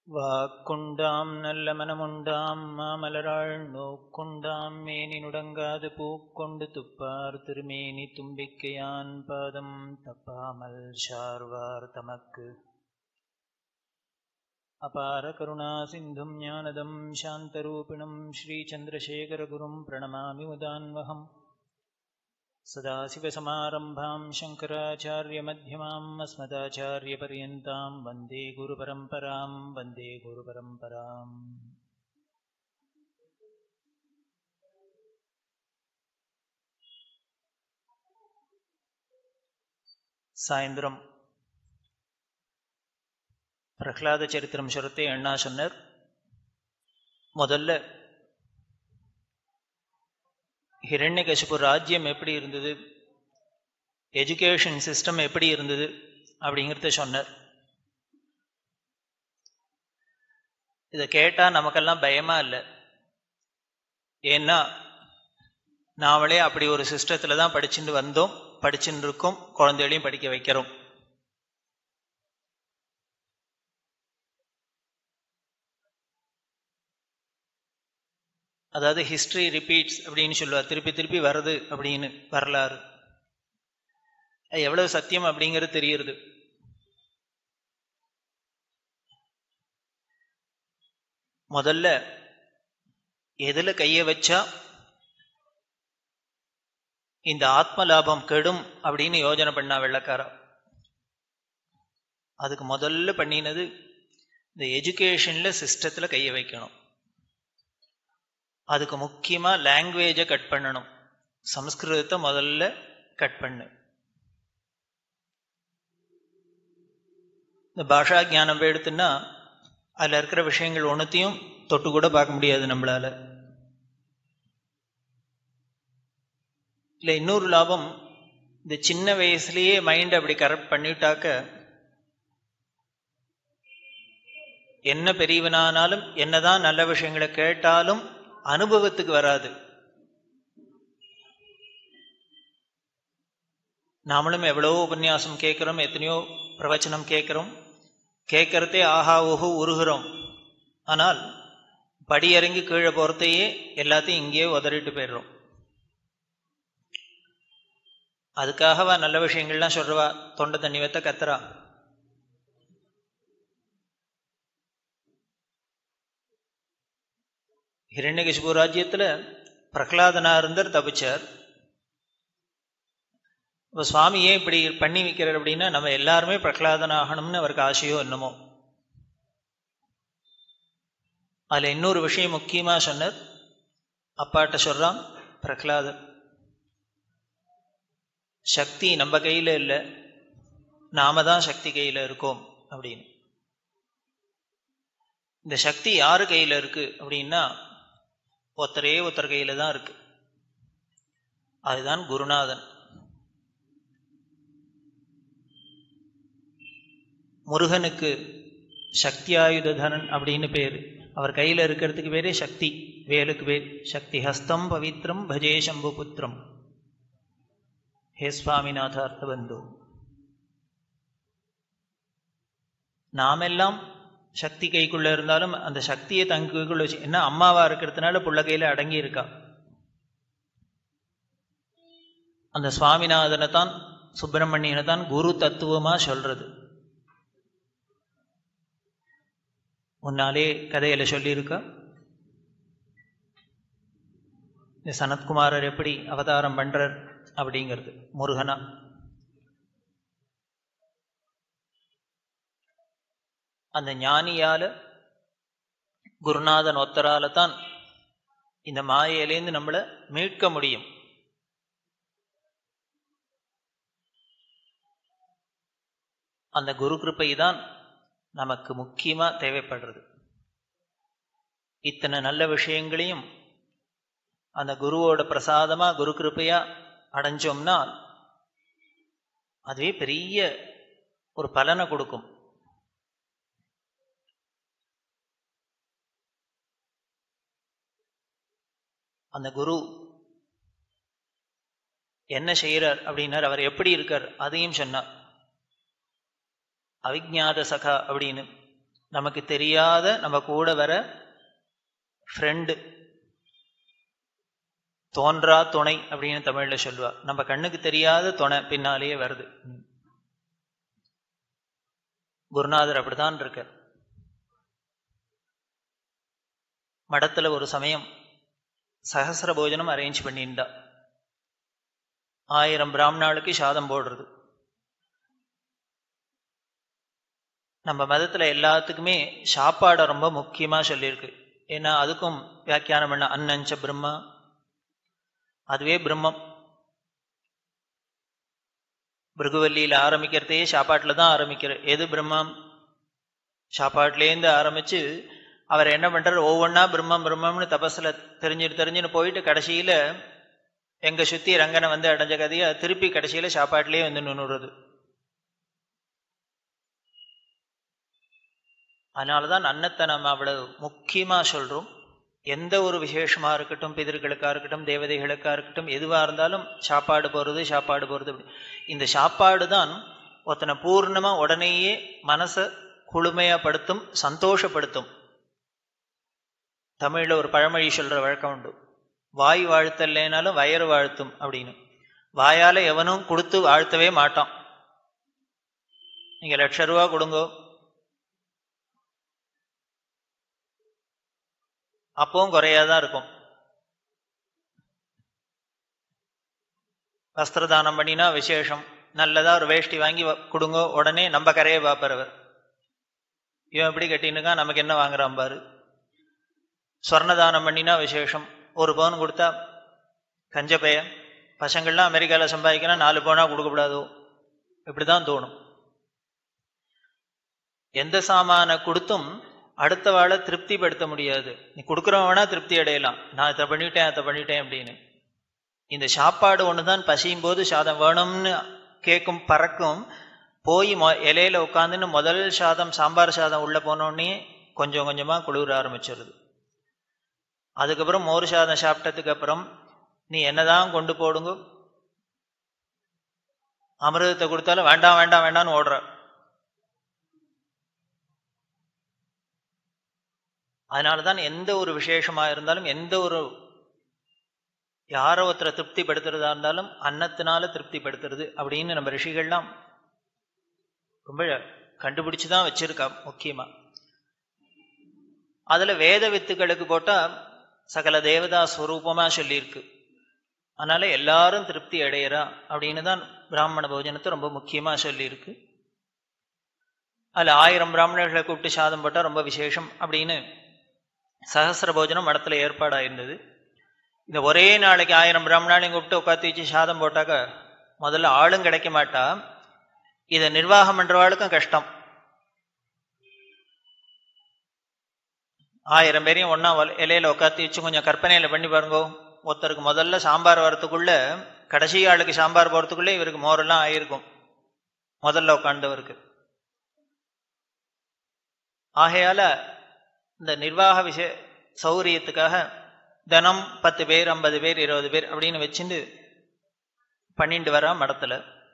வாக்குண்டாம் நல்ல மனமுண்டாம் மாமலராள் நோக்குண்டாம் மேனி நுடங்காது பூக்கொண்டு துப்பார் திருமேனி தும்பிக்கையான் பாதம் தப்பாமல் ஷார்வார் தமக்கு அபார கருணா சிந்தும் ஞானதம் சாந்தரூபிணம் ஸ்ரீச்சந்திரசேகரகுரும் பிரணமாமி முதான்வகம் सदाशिवसमारम्भां शङ्कराचार्यमध्यमाम् अस्मदाचार्यपर्यन्तां वन्दे गुरुपरम्परां वन्दे गुरुपरम्पराम् சாயந்தரம் பிரகலாத சரித்திரம் சொல்றதே அண்ணா சொன்னார் முதல்ல ஹிரண்யகசிபு ராஜ்யம் எப்படி இருந்தது எஜுகேஷன் சிஸ்டம் எப்படி இருந்தது அப்படிங்கிறத சொன்னார் இதை கேட்டால் நமக்கெல்லாம் பயமா இல்லை ஏன்னா நாமளே அப்படி ஒரு சிஸ்டத்தில் தான் படிச்சுட்டு வந்தோம் படிச்சுட்டு இருக்கோம் குழந்தைகளையும் படிக்க வைக்கிறோம் அதாவது ஹிஸ்டரி ரிப்பீட்ஸ் அப்படின்னு சொல்லுவார் திருப்பி திருப்பி வருது அப்படின்னு வரலாறு எவ்வளவு சத்தியம் அப்படிங்கிறது தெரியுது முதல்ல எதுல கைய வச்சா இந்த ஆத்ம லாபம் கெடும் அப்படின்னு யோஜனை பண்ணா வெள்ளக்காரா அதுக்கு முதல்ல பண்ணினது இந்த எஜுகேஷன்ல சிஸ்டத்துல கைய வைக்கணும் அதுக்கு முக்கியமாக லாங்குவேஜை கட் பண்ணணும் சம்ஸ்கிருதத்தை முதல்ல கட் பண்ணு இந்த பாஷா ஜானம் எடுத்துன்னா அதில் இருக்கிற விஷயங்கள் ஒன்றுத்தையும் தொட்டு கூட பார்க்க முடியாது நம்மளால இல்லை இன்னொரு லாபம் இந்த சின்ன வயசுலேயே மைண்ட் அப்படி கரெக்ட் பண்ணிட்டாக்க என்ன பெரியவனானாலும் என்னதான் நல்ல விஷயங்களை கேட்டாலும் அனுபவத்துக்கு வராது நாமளும் எவ்வளவோ உபன்யாசம் கேட்குறோம் எத்தனையோ பிரவச்சனம் கேட்குறோம் கேட்கறதே ஆஹா ஓஹோ உருகிறோம் ஆனால் படியிறங்கி கீழே போகிறதையே எல்லாத்தையும் இங்கேயே உதறிட்டு போயிடுறோம் அதுக்காகவா நல்ல விஷயங்கள்லாம் சொல்றவா தொண்டை தண்ணி வைத்த கத்துறா ஹிரண்யகசிபு ராஜ்யத்தில் பிரகலாதனாருந்தர் தபிச்சார் இப்போ சுவாமி ஏன் இப்படி பண்ணி வைக்கிறார் அப்படின்னா நம்ம எல்லாருமே பிரகலாதன் ஆகணும்னு அவருக்கு ஆசையோ என்னமோ அதில் இன்னொரு விஷயம் முக்கியமாக சொன்னார் அப்பாட்ட சொல்கிறான் பிரகலாதன் சக்தி நம்ம கையில் இல்லை நாம தான் சக்தி கையில் இருக்கோம் அப்படின்னு இந்த சக்தி யாரு கையில் இருக்கு அப்படின்னா ஒருத்தரே ஒருத்தர் கையில தான் இருக்கு அதுதான் குருநாதன் முருகனுக்கு சக்தியாயுததனன் அப்படின்னு பேர் அவர் கையில் இருக்கிறதுக்கு பேரே சக்தி வேலுக்கு பேர் சக்தி ஹஸ்தம் பவித்ரம் பஜே சம்பு புத்திரம் ஹே சுவாமிநாதார்த்த பந்து நாமெல்லாம் சக்தி கைக்குள்ள இருந்தாலும் அந்த சக்தியை தங்க கைக்குள்ள வச்சு என்ன அம்மாவா இருக்கிறதுனால புள்ள கையில அடங்கி இருக்கா அந்த சுவாமிநாதனை தான் சுப்பிரமணியனை தான் குரு தத்துவமா சொல்றது முன்னாலே கதையில சொல்லியிருக்கா இந்த சனத்குமாரர் எப்படி அவதாரம் பண்றார் அப்படிங்கிறது முருகனா அந்த ஞானியால குருநாதன் ஒத்தரால தான் இந்த மாயையிலேருந்து நம்மளை மீட்க முடியும் அந்த குரு கிருப்பை தான் நமக்கு முக்கியமா தேவைப்படுறது இத்தனை நல்ல விஷயங்களையும் அந்த குருவோட பிரசாதமா குரு கிருப்பையா அடைஞ்சோம்னா அதுவே பெரிய ஒரு பலனை கொடுக்கும் அந்த குரு என்ன செய்யறார் அப்படின்னார் அவர் எப்படி இருக்கார் அதையும் சொன்னார் அவிஜாத சகா அப்படின்னு நமக்கு தெரியாத நம்ம கூட வர ஃப்ரெண்டு தோன்றா துணை அப்படின்னு தமிழ்ல சொல்லுவா நம்ம கண்ணுக்கு தெரியாத துணை பின்னாலேயே வருது குருநாதர் அப்படித்தான் இருக்க மடத்துல ஒரு சமயம் சகசர போஜனம் அரேஞ்ச் பண்ணியிருந்தா ஆயிரம் பிராமணாளுக்கு சாதம் போடுறது நம்ம மதத்துல எல்லாத்துக்குமே சாப்பாடை ரொம்ப முக்கியமா சொல்லியிருக்கு ஏன்னா அதுக்கும் வியாக்கியானம் பண்ண அன்னஞ்ச பிரம்மா அதுவே பிரம்மம் பிருகுவல்லியில் ஆரம்பிக்கிறதையே சாப்பாட்டில் தான் ஆரம்பிக்கிற எது பிரம்மம் சாப்பாட்டிலேருந்து ஆரம்பிச்சு அவர் என்ன பண்றாரு ஒவ்வொன்றா பிரம்மம் பிரம்மம்னு தபஸில் தெரிஞ்சுட்டு தெரிஞ்சுன்னு போயிட்டு கடைசியில எங்க சுத்தி ரங்கனை வந்து அடைஞ்ச கதையை திருப்பி கடைசியில சாப்பாட்டிலேயே வந்து நின்றுறது அதனாலதான் அன்னத்தை நம்ம அவ்வளவு முக்கியமா சொல்றோம் எந்த ஒரு விசேஷமா இருக்கட்டும் பிதர்களுக்கா இருக்கட்டும் தேவதைகளுக்கா இருக்கட்டும் எதுவா இருந்தாலும் சாப்பாடு போறது சாப்பாடு போறது இந்த சாப்பாடு தான் ஒருத்தனை பூர்ணமா உடனேயே மனசை குளுமையாப்படுத்தும் சந்தோஷப்படுத்தும் தமிழ்ல ஒரு பழமொழி சொல்ற வழக்கம் உண்டு வாய் வாழ்த்தல்லேனாலும் வயறு வாழ்த்தும் அப்படின்னு வாயால எவனும் கொடுத்து வாழ்த்தவே மாட்டான் நீங்க லட்ச ரூபா கொடுங்கோ அப்பவும் குறையாதான் இருக்கும் வஸ்திரதானம் பண்ணினா விசேஷம் நல்லதா ஒரு வேஷ்டி வாங்கி கொடுங்க உடனே நம்ம கரையை பார்ப்பறவர் இவன் எப்படி கட்டினுக்கா நமக்கு என்ன வாங்குறான் பாரு ஸ்வர்ணதானம் பண்ணினா விசேஷம் ஒரு பவுன் கொடுத்தா கஞ்ச பைய பசங்கள்லாம் அமெரிக்காவில் சம்பாதிக்கணும் நாலு பவுனா கொடுக்கக்கூடாதோ இப்படிதான் தோணும் எந்த சாமான கொடுத்தும் அடுத்த வாழை திருப்திப்படுத்த முடியாது நீ கொடுக்குறவனா திருப்தி அடையலாம் நான் இதை பண்ணிட்டேன் அதை பண்ணிட்டேன் அப்படின்னு இந்த சாப்பாடு ஒண்ணுதான் பசியும் போது சாதம் வேணும்னு கேட்கும் பறக்கும் போய் மொ இலையில உட்காந்துன்னு முதல் சாதம் சாம்பார் சாதம் உள்ள போனோடனே கொஞ்சம் கொஞ்சமா குளிர ஆரம்பிச்சிருது அதுக்கப்புறம் மோர் சாதம் சாப்பிட்டதுக்கு அப்புறம் நீ என்னதான் கொண்டு போடுங்க அமிர்தத்தை கொடுத்தாலும் வேண்டாம் வேண்டாம் வேண்டாம்னு ஓடுற அதனாலதான் எந்த ஒரு விசேஷமா இருந்தாலும் எந்த ஒரு யாரோ ஒருத்தரை திருப்திப்படுத்துறதா இருந்தாலும் அன்னத்தினால திருப்திப்படுத்துறது அப்படின்னு நம்ம ரிஷிகள்லாம் ரொம்ப கண்டுபிடிச்சுதான் வச்சிருக்கா முக்கியமா அதுல வேத வித்துக்களுக்கு போட்டா சகல தேவதா ஸ்வரூபமா சொல்லியிருக்கு அதனால எல்லாரும் திருப்தி அடையிறா அப்படின்னு தான் பிராமண போஜனத்தை ரொம்ப முக்கியமா சொல்லியிருக்கு அதுல ஆயிரம் பிராமணர்களை கூப்பிட்டு சாதம் போட்டா ரொம்ப விசேஷம் அப்படின்னு சகசிர போஜனம் மடத்துல ஏற்பாடாயிருந்தது இந்த ஒரே நாளைக்கு ஆயிரம் பிராமணாலையும் கூப்பிட்டு உட்காந்து வச்சு சாதம் போட்டாக்க முதல்ல ஆளும் கிடைக்க மாட்டா இதை நிர்வாகம் பண்றவாளுக்கும் கஷ்டம் ஆயிரம் பேரையும் ஒன்னா இலையில உட்காந்து வச்சு கொஞ்சம் கற்பனையில பண்ணி பாருங்க ஒருத்தருக்கு முதல்ல சாம்பார் வரத்துக்குள்ள கடைசி ஆளுக்கு சாம்பார் போறதுக்குள்ள இவருக்கு மோரெல்லாம் ஆயிருக்கும் முதல்ல உட்காண்டவருக்கு ஆகையால இந்த நிர்வாக விஷய சௌரியத்துக்காக தினம் பத்து பேர் ஐம்பது பேர் இருபது பேர் அப்படின்னு வச்சுட்டு பண்ணிட்டு வரா மடத்துல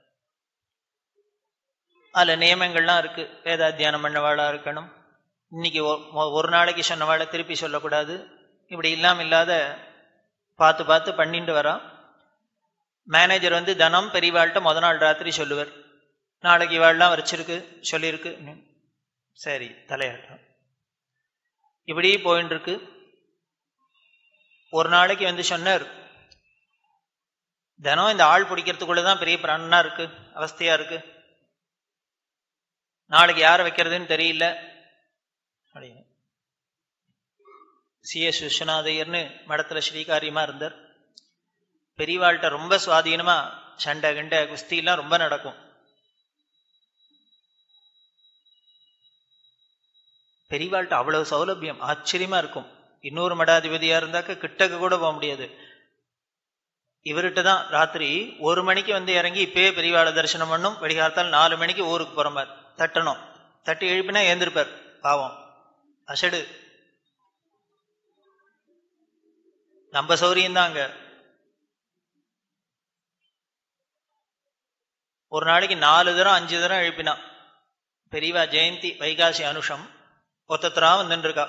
அதுல நியமங்கள்லாம் இருக்கு வேதாத்தியானம் பண்ணவாளா இருக்கணும் இன்னைக்கு ஒரு நாளைக்கு சொன்னவாளை திருப்பி சொல்லக்கூடாது இப்படி இல்லாம இல்லாத பார்த்து பார்த்து பண்ணிட்டு வரான் மேனேஜர் வந்து தனம் பெரியவாள்கிட்ட முத நாள் ராத்திரி சொல்லுவார் நாளைக்கு இவாள்லாம் வச்சிருக்கு சொல்லியிருக்கு சரி தலையாட்டம் இப்படி போயின்னு இருக்கு ஒரு நாளைக்கு வந்து சொன்னார் தினம் இந்த ஆள் பிடிக்கிறதுக்குள்ளதான் பெரிய பிராணனா இருக்கு அவஸ்தையா இருக்கு நாளைக்கு யாரை வைக்கிறதுன்னு தெரியல அப்படின்னு சி எஸ் விஸ்வநாதையர்னு மடத்துல ஸ்ரீகாரியமா இருந்தார் பெரியவாள்கிட்ட ரொம்ப சுவாதீனமா சண்டை கண்டை குஸ்திலாம் ரொம்ப நடக்கும் பெரியவாள்கிட்ட அவ்வளவு சௌலபியம் ஆச்சரியமா இருக்கும் இன்னொரு மடாதிபதியா இருந்தாக்க கிட்டக்கு கூட போக முடியாது இவர்கிட்ட தான் ராத்திரி ஒரு மணிக்கு வந்து இறங்கி இப்பயே பெரியவாளை தரிசனம் பண்ணும் வெடிகாலத்தால் நாலு மணிக்கு ஊருக்கு போற மாதிரி தட்டணும் தட்டி எழுப்பினா ஏந்திருப்பார் பாவம் அசடு நம்ம சௌரியம் தான் அங்க ஒரு நாளைக்கு நாலு தரம் அஞ்சு தரம் எழுப்பினான் பெரியவா ஜெயந்தி வைகாசி அனுஷம் ஒத்தத்தரா வந்துருக்கா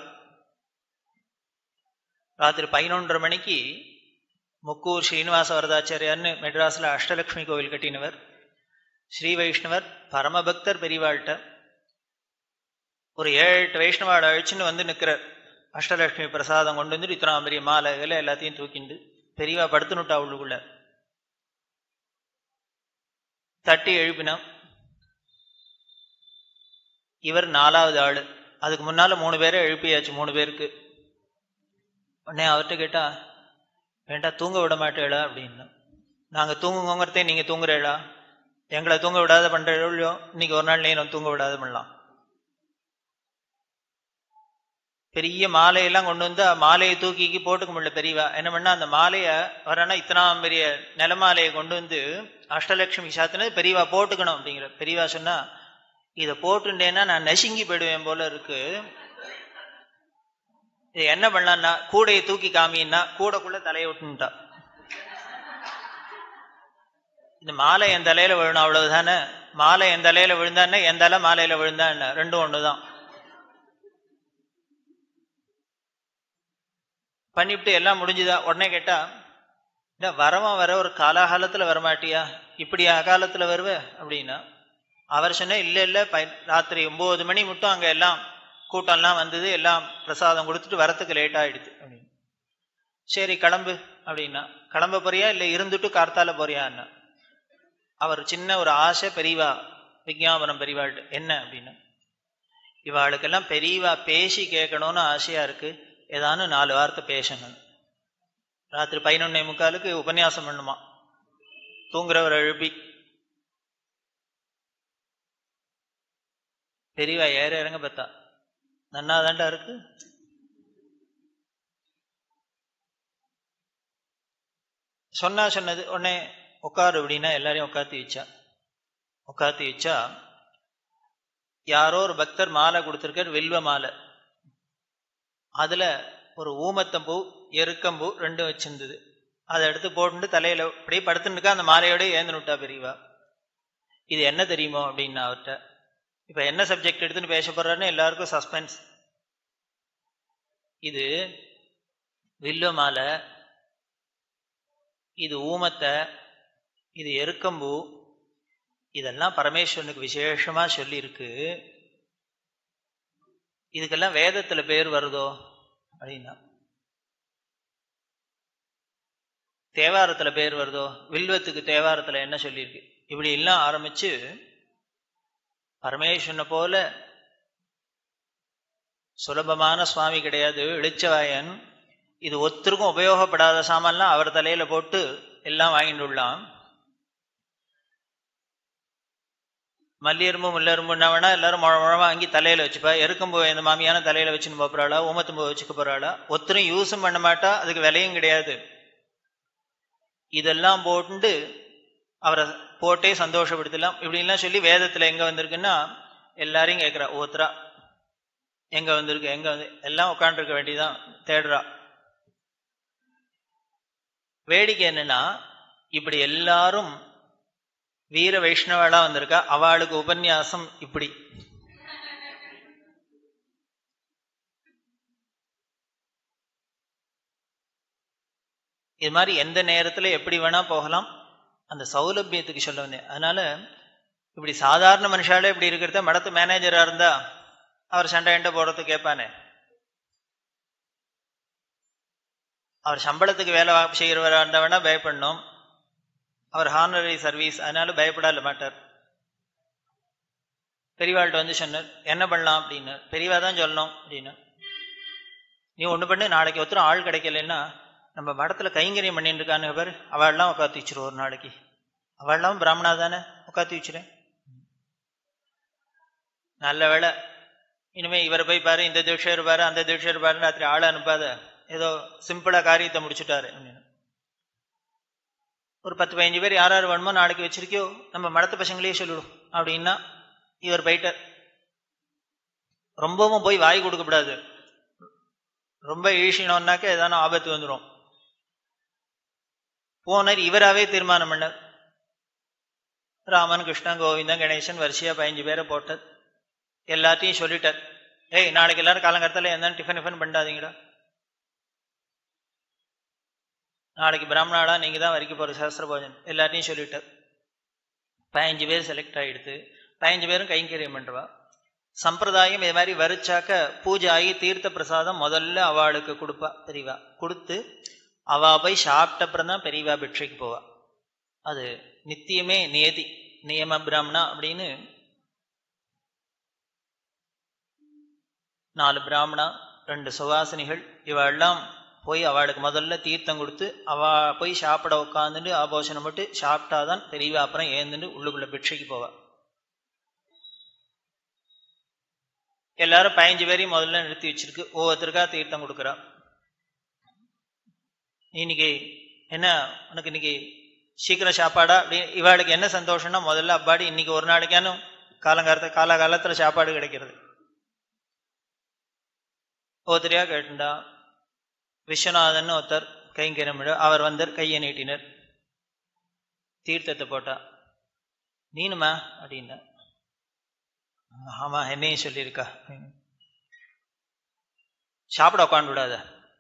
ராத்திரி பதினொன்றரை மணிக்கு முக்கூர் ஸ்ரீனிவாச வரதாச்சாரியார்னு மெட்ராஸில் அஷ்டலக்ஷ்மி கோவில் கட்டினவர் ஸ்ரீ வைஷ்ணவர் பரமபக்தர் பெரியவாள்கிட்ட ஒரு ஏழு எட்டு வைஷ்ணவாட அழிச்சுன்னு வந்து நிற்கிறார் அஷ்டலட்சுமி பிரசாதம் கொண்டு வந்துட்டு இத்தனை பெரிய மாலை இதில் எல்லாத்தையும் தூக்கிண்டு பெரியவா படுத்துனுட்டா உள்ளுக்குள்ள தட்டி எழுப்பினோம் இவர் நாலாவது ஆளு அதுக்கு முன்னால மூணு பேரை எழுப்பியாச்சு மூணு பேருக்கு உடனே அவர்கிட்ட கேட்டா வேண்டா தூங்க விட மாட்டேளா அப்படின்னு நாங்க தூங்குங்கிறதே நீங்க தூங்குறேளா எங்களை தூங்க விடாத பண்றோ இன்னைக்கு ஒரு நாள் நீ தூங்க விடாத பண்ணலாம் பெரிய மாலையெல்லாம் கொண்டு வந்து மாலையை தூக்கிக்கி போட்டுக்க முடியல பெரியவா என்ன பண்ணா அந்த மாலையை வரானா இத்தனாம் பெரிய நிலமாலையை கொண்டு வந்து அஷ்டலட்சுமி சாத்தினது பெரியவா போட்டுக்கணும் அப்படிங்கிற பெரியவா சொன்னா இதை போட்டுட்டேன்னா நான் நசுங்கி போயிடுவேன் போல இருக்கு இது என்ன பண்ணலான்னா கூடையை தூக்கி காமின்னா கூடைக்குள்ள தலையை விட்டுட்டா இந்த மாலை என் தலையில விழணும் அவ்வளவுதானே மாலை என் தலையில விழுந்தானே என் தலை மாலையில விழுந்தா என்ன ரெண்டும் ஒண்ணுதான் பண்ணிவிட்டு எல்லாம் முடிஞ்சுதா உடனே கேட்டா இந்த வரவன் வர ஒரு காலாகாலத்துல வரமாட்டியா இப்படி அகாலத்துல வருவ அப்படின்னா அவர் சொன்ன இல்ல இல்ல ராத்திரி ஒன்பது மணி மட்டும் அங்க எல்லாம் கூட்டம்லாம் வந்தது எல்லாம் பிரசாதம் கொடுத்துட்டு வரத்துக்கு லேட் ஆயிடுது அப்படின்னு சரி கிளம்பு அப்படின்னா கிளம்ப போறியா இல்ல இருந்துட்டு கார்த்தால போறியான்னா அவர் சின்ன ஒரு ஆசை பெரியவா விஜாபனம் பெரியவாள் என்ன அப்படின்னா இவாளுக்கெல்லாம் பெரியவா பேசி கேட்கணும்னு ஆசையா இருக்கு ஏதானு நாலு வார்த்தை பேசணும் ராத்திரி பதினொன்னே முக்காலுக்கு உபன்யாசம் பண்ணுமா தூங்குறவர் எழுப்பி பெரியவா ஏற இறங்க பார்த்தா நன்னாதாண்டா இருக்கு சொன்னா சொன்னது உடனே உட்காரு அப்படின்னா எல்லாரையும் உட்காத்தி வச்சா உட்காத்தி வச்சா யாரோ ஒரு பக்தர் மாலை கொடுத்துருக்கார் வில்வ மாலை அதுல ஒரு ஊமத்தம்பூ எருக்கம்பூ ரெண்டும் வச்சிருந்தது அதை எடுத்து போட்டு தலையில அப்படியே படுத்துட்டு அந்த மாலையோட ஏந்து விட்டா பெரியவா இது என்ன தெரியுமோ அப்படின்னு அவர்கிட்ட இப்ப என்ன சப்ஜெக்ட் எடுத்துன்னு பேச போறாருன்னு எல்லாருக்கும் சஸ்பென்ஸ் இது வில்வ மாலை இது ஊமத்தை இது எருக்கம்பூ இதெல்லாம் பரமேஸ்வரனுக்கு விசேஷமா சொல்லி இருக்கு இதுக்கெல்லாம் வேதத்துல பேர் வருதோ அப்படின்னா தேவாரத்துல பேர் வருதோ வில்வத்துக்கு தேவாரத்துல என்ன சொல்லியிருக்கு இப்படி எல்லாம் ஆரம்பிச்சு பரமேஸ்வரனை போல சுலபமான சுவாமி கிடையாது இளிச்சவாயன் இது ஒத்தருக்கும் உபயோகப்படாத சாமான்லாம் அவர் தலையில போட்டு எல்லாம் வாங்கிட்டு உள்ளான் மல்லியரும்பு முல்லரும்புன்னா வேணா எல்லாரும் முழ முழமா வாங்கி தலையில வச்சுப்பா எருக்கம்பு இந்த மாமியான தலையில வச்சுன்னு போறாளா ஊமத்தும்பு வச்சுக்க போறாளா ஒத்தரும் யூஸும் பண்ண மாட்டா அதுக்கு விலையும் கிடையாது இதெல்லாம் போட்டு அவரை போட்டே சந்தோஷப்படுத்தலாம் இப்படின்லாம் சொல்லி வேதத்துல எங்க வந்திருக்குன்னா எல்லாரையும் கேட்கிறா ஒருத்தரா எங்க வந்திருக்கு எங்க வந்து எல்லாம் உட்காந்துருக்க வேண்டியதான் தேடுறா வேடிக்கை என்னன்னா இப்படி எல்லாரும் வீர வைஷ்ணவாளா வந்திருக்கா அவளுக்கு உபன்யாசம் இப்படி இது மாதிரி எந்த நேரத்துல எப்படி வேணா போகலாம் அந்த சௌலபியத்துக்கு சொல்ல வந்தேன் அதனால இப்படி சாதாரண மனுஷாலே இப்படி இருக்கிறத மடத்து மேனேஜரா இருந்தா அவர் சண்டை எண்ட போறது கேட்பானே அவர் சம்பளத்துக்கு வேலை செய்கிறவரா இருந்தவனா பயப்படணும் அவர் ஹானரரி சர்வீஸ் அதனால பயப்படாத மாட்டார் பெரியவாள்கிட்ட வந்து சொன்னார் என்ன பண்ணலாம் அப்படின்னு பெரியவா தான் சொல்லணும் அப்படின்னு நீ ஒண்ணு பண்ணு நாளைக்கு ஒருத்தரும் ஆள் கிடைக்கலன்னா நம்ம மடத்துல கைங்கரியம் பண்ணிட்டு இருக்கான்னு பேர் அவள்லாம் உட்காந்து வச்சிருவோம் ஒரு நாளைக்கு அவள்லாம் பிராமணா தானே உட்காந்து வச்சிருேன் நல்ல வேலை இனிமே இவரை போய் பாரு இந்த தீட்சை இருப்பாரு அந்த தீட்சை இருப்பாரு ராத்திரி ஆளை அனுப்பாத ஏதோ சிம்பிளா காரியத்தை முடிச்சுட்டாரு அப்படின்னு ஒரு பத்து பதினஞ்சு பேர் யார் யார் வேணுமோ நாளைக்கு வச்சிருக்கியோ நம்ம மடத்து பசங்களையே சொல்லிவிடும் அப்படின்னா இவர் போயிட்டார் ரொம்பவும் போய் வாய் கொடுக்கப்படாது ரொம்ப ஈழினோம்னாக்க ஏதான ஆபத்து வந்துடும் போனார் இவராவே தீர்மானம் பண்ணார் ராமன் கிருஷ்ணன் கோவிந்தன் கணேசன் வரிசையா பதினஞ்சு பேரை போட்டார் எல்லாத்தையும் சொல்லிட்டார் ஏய் நாளைக்கு எல்லாரும் காலங்காலத்தில் என்ன டிஃபன் டிஃபன் பண்ணாதீங்கடா நாளைக்கு பிராமணாடா நீங்க தான் வரைக்கும் போற சாஸ்திர போஜன் எல்லாத்தையும் சொல்லிட்டார் பதினஞ்சு பேர் செலக்ட் ஆகிடுது பதினஞ்சு பேரும் கைங்கரியம் பண்ணுவா சம்பிரதாயம் இது மாதிரி வரிச்சாக்க பூஜை ஆகி தீர்த்த பிரசாதம் முதல்ல அவளுக்கு கொடுப்பா பெரியவா கொடுத்து அவா போய் சாப்பிட்ட அப்புறம் தான் பெரியவா பிக்ஷைக்கு போவா அது நித்தியமே நியதி நியம பிராமணா அப்படின்னு நாலு பிராமணா ரெண்டு சுவாசினிகள் இவெல்லாம் போய் அவளுக்கு முதல்ல தீர்த்தம் கொடுத்து அவ போய் சாப்பிட உட்காந்துட்டு ஆபோஷனம் போட்டு சாப்பிட்டாதான் பெரியவா அப்புறம் ஏந்துட்டு உள்ளுக்குள்ள பிக்ஷைக்கு போவா எல்லாரும் பதினஞ்சு பேரையும் முதல்ல நிறுத்தி வச்சிருக்கு ஒவ்வொருத்தருக்கா தீர்த்தம் கொடுக்குறா இன்னைக்கு என்ன உனக்கு இன்னைக்கு சீக்கிரம் சாப்பாடா அப்படி இவாளுக்கு என்ன சந்தோஷம்னா முதல்ல அப்பாடி இன்னைக்கு ஒரு நாளைக்கானும் காலங்காலத்தை காலகாலத்துல சாப்பாடு கிடைக்கிறது ஒருத்தரையா கேட்டுண்டா விஸ்வநாதன் ஒருத்தர் கைங்கரமிட அவர் வந்தார் கையை நீட்டினர் தீர்த்தத்தை போட்டா நீனுமா அப்படின்னா ஆமா என்னையும் சொல்லியிருக்கா சாப்பிட உட்காந்து விடாத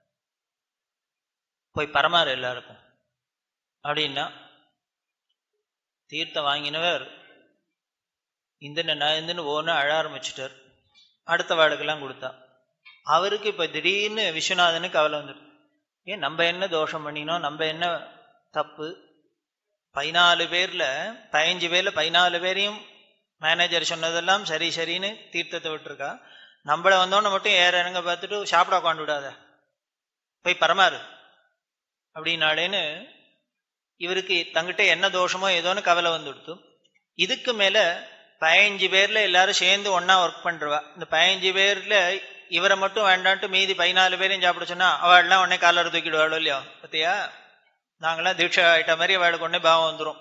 போய் பரமாறு எல்லாருக்கும் அப்படின்னா தீர்த்தம் வாங்கினவர் இந்த நான் இருந்துன்னு ஒன்று அழ ஆரம்பிச்சிட்டார் அடுத்த வாளுக்கெல்லாம் கொடுத்தா அவருக்கு இப்ப திடீர்னு விஸ்வநாதனுக்கு கவலை வந்துட்டு ஏன் நம்ம என்ன தோஷம் பண்ணினோம் நம்ம என்ன தப்பு பதினாலு பேர்ல பதினஞ்சு பேர்ல பதினாலு பேரையும் மேனேஜர் சொன்னதெல்லாம் சரி சரின்னு தீர்த்தத்தை விட்டுருக்கா நம்மள வந்தோன்னு மட்டும் ஏற இறங்க பார்த்துட்டு சாப்பிட உட்காந்து விடாத போய் பரமாறு அப்படின்னாலேன்னு இவருக்கு தங்கிட்ட என்ன தோஷமோ ஏதோன்னு கவலை வந்துடுத்து இதுக்கு மேல பதினஞ்சு பேர்ல எல்லாரும் சேர்ந்து ஒன்னா ஒர்க் பண்றவா இந்த பதினஞ்சு பேர்ல இவரை மட்டும் வேண்டான்ட்டு மீதி பதினாலு பேரையும் சாப்பிட சொன்னா அவள்லாம் உடனே காலர் தூக்கிடுவாளோ இல்லையோ பத்தியா நாங்களாம் தீட்சை ஆயிட்ட மாதிரி அவளுக்கு உடனே பாவம் வந்துடும்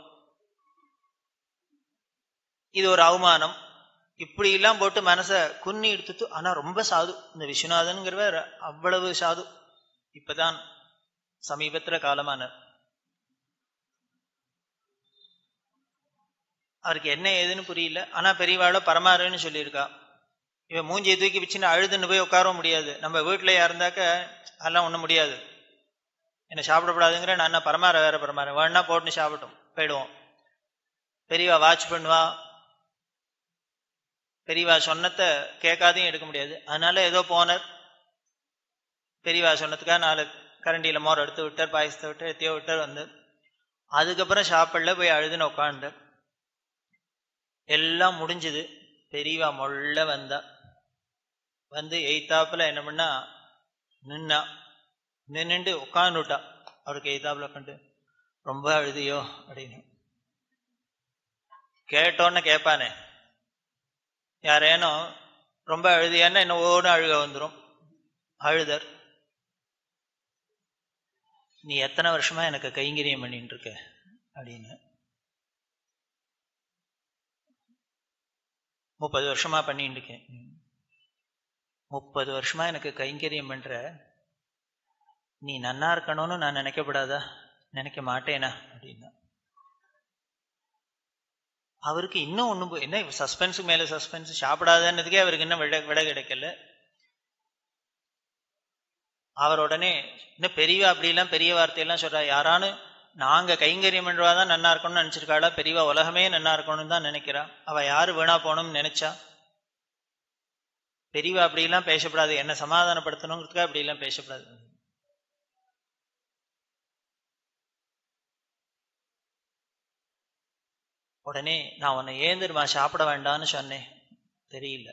இது ஒரு அவமானம் இப்படி எல்லாம் போட்டு மனசை குன்னி எடுத்துட்டு ஆனா ரொம்ப சாது இந்த விஸ்வநாதன்கிறவர் அவ்வளவு சாது இப்பதான் சமீபத்துல காலமானார் அவருக்கு என்ன ஏதுன்னு புரியல ஆனா பெரியவாளோ பரமாறுன்னு சொல்லியிருக்கா இவன் மூஞ்சியை தூக்கி வச்சுன்னு அழுதுன்னு போய் உட்காரவும் முடியாது நம்ம வீட்டுல இருந்தாக்க அதெல்லாம் ஒண்ணும் முடியாது என்ன சாப்பிடக்கூடாதுங்கிற நான் என்ன பரமாற வேற பரமாற வேணா போட்டுன்னு சாப்பிட்டோம் போயிடுவோம் பெரியவா வாட்ச் பண்ணுவா பெரியவா சொன்னத்தை கேட்காதையும் எடுக்க முடியாது அதனால ஏதோ போனர் பெரியவா சொன்னதுக்காக நாலு கரண்டியில மோர் எடுத்து விட்டார் பாயசத்தை விட்டு எத்தையோ விட்டார் வந்து அதுக்கப்புறம் சாப்பிடல போய் அழுதுன்னு உட்காந்து எல்லாம் முடிஞ்சது பெரியவா மொள்ள வந்தா வந்து எய்த்தாப்புல என்ன பண்ணா நின்னா நின்னுட்டு உட்காந்துட்டா அவருக்கு எய்த்தாப்புல உட்காந்து ரொம்ப அழுதியோ அப்படின்னு கேட்டோன்னு கேட்பானே யாரேனும் ரொம்ப அழுதியான்னா என்ன ஓடு அழுக வந்துடும் அழுதர் நீ எத்தனை வருஷமா எனக்கு கைங்கரியம் பண்ணிட்டு இருக்க அப்படின்னு முப்பது வருஷமா பண்ணிட்டு இருக்கேன் முப்பது வருஷமா எனக்கு கைங்கரியம் பண்ற நீ நன்னா இருக்கணும்னு நான் நினைக்கப்படாதா நினைக்க மாட்டேனா அப்படின்னா அவருக்கு இன்னும் ஒண்ணு என்ன சஸ்பென்ஸ் மேல சஸ்பென்ஸ் சாப்பிடாதன்னதுக்கே அவருக்கு இன்னும் விட விட கிடைக்கல அவர் உடனே இன்னும் பெரியவா அப்படிலாம் பெரிய வார்த்தையெல்லாம் சொல்றா யாரானு நாங்க கைங்கரியம் பண்றவா தான் நன்னா இருக்கணும்னு நினைச்சிருக்காளா பெரியவா உலகமே நன்னா இருக்கணும்னு தான் நினைக்கிறா அவ யாரு வீணா போகணும்னு நினைச்சா பெரியவா அப்படிலாம் பேசப்படாது என்ன சமாதானப்படுத்தணுங்கிறதுக்காக அப்படிலாம் பேசப்படாது உடனே நான் உன்னை ஏந்திருமா சாப்பிட வேண்டாம்னு சொன்னேன் தெரியல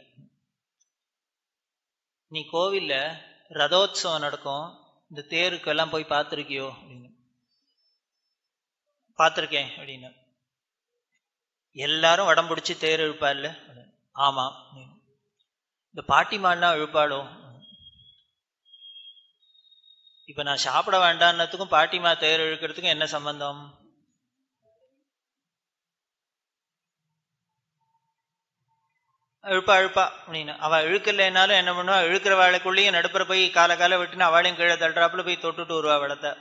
நீ கோவில்ல ரதோத்சவம் நடக்கும் இந்த தேருக்கெல்லாம் போய் பார்த்துருக்கியோ அப்படின்னு பார்த்துருக்கேன் அப்படின்னு எல்லாரும் உடம்பு பிடிச்சி தேர் இழுப்பார்ல ஆமா இந்த பாட்டிமாலாம் இழுப்பாளோ இப்ப நான் சாப்பிட வேண்டான்னதுக்கும் பாட்டிமா தேர் இழுக்கிறதுக்கும் என்ன சம்பந்தம் இழுப்பா இழுப்பா அப்படின்னு அவ இழுக்கலைனாலும் என்ன பண்ணுவா இழுக்கிற வாழைக்குள்ளேயும் நடுப்புற போய் கால கால விட்டுன்னு அவளையும் கீழே தள்ளுறாப்புல போய் தொட்டுட்டு வருவா வளத்தை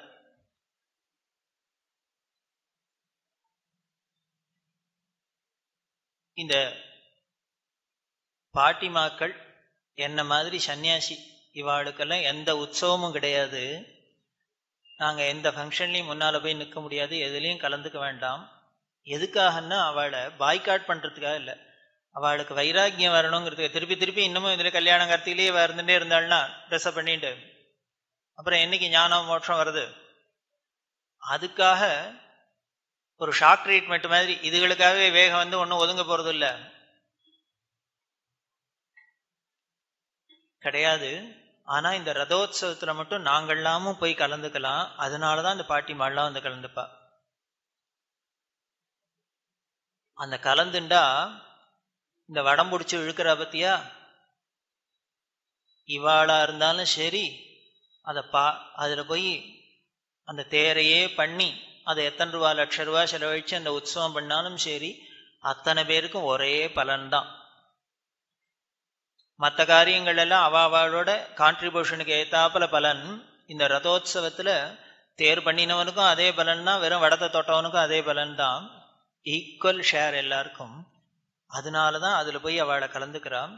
இந்த பாட்டிமாக்கள் என்ன மாதிரி சன்னியாசி இவாளுக்கெல்லாம் எந்த உற்சவமும் கிடையாது நாங்க எந்த ஃபங்க்ஷன்லையும் முன்னால போய் நிற்க முடியாது எதுலேயும் கலந்துக்க வேண்டாம் எதுக்காகன்னா அவளை பாய்காட் பண்றதுக்காக இல்லை அவளுக்கு வைராக்கியம் வரணுங்கிறதுக்கு திருப்பி திருப்பி இன்னமும் இதுல கல்யாண கார்த்திலேயே இருந்துட்டே இருந்தாள்னா ட்ரெஸ்ஸை பண்ணிட்டு அப்புறம் என்னைக்கு ஞானம் மோட்சம் வருது அதுக்காக ஒரு ஷாக் ட்ரீட்மெண்ட் மாதிரி இதுகளுக்காகவே வேகம் வந்து ஒன்றும் ஒதுங்க போறது இல்லை கிடையாது ஆனா இந்த ரதோத்சவத்துல மட்டும் நாங்கள்லாமும் போய் கலந்துக்கலாம் அதனாலதான் இந்த பாட்டி மாடெல்லாம் வந்து கலந்துப்பா அந்த கலந்துண்டா இந்த வடம் பிடிச்சி இழுக்கிற பத்தியா இவாளா இருந்தாலும் சரி அதை பா அதுல போய் அந்த தேரையே பண்ணி அதை எத்தனை ரூபா லட்ச ரூபா செலவழிச்சு அந்த உற்சவம் பண்ணாலும் சரி அத்தனை பேருக்கும் ஒரே பலன்தான் மற்ற காரியங்கள் எல்லாம் அவ அவளோட கான்ட்ரிபியூஷனுக்கு ஏத்தாப்புல பலன் இந்த ரதோத்சவத்துல தேர் பண்ணினவனுக்கும் அதே பலன் தான் வெறும் வடத்தை தொட்டவனுக்கும் அதே பலன் தான் ஈக்குவல் ஷேர் எல்லாருக்கும் அதனாலதான் அதுல போய் அவளை கலந்துக்கிறான்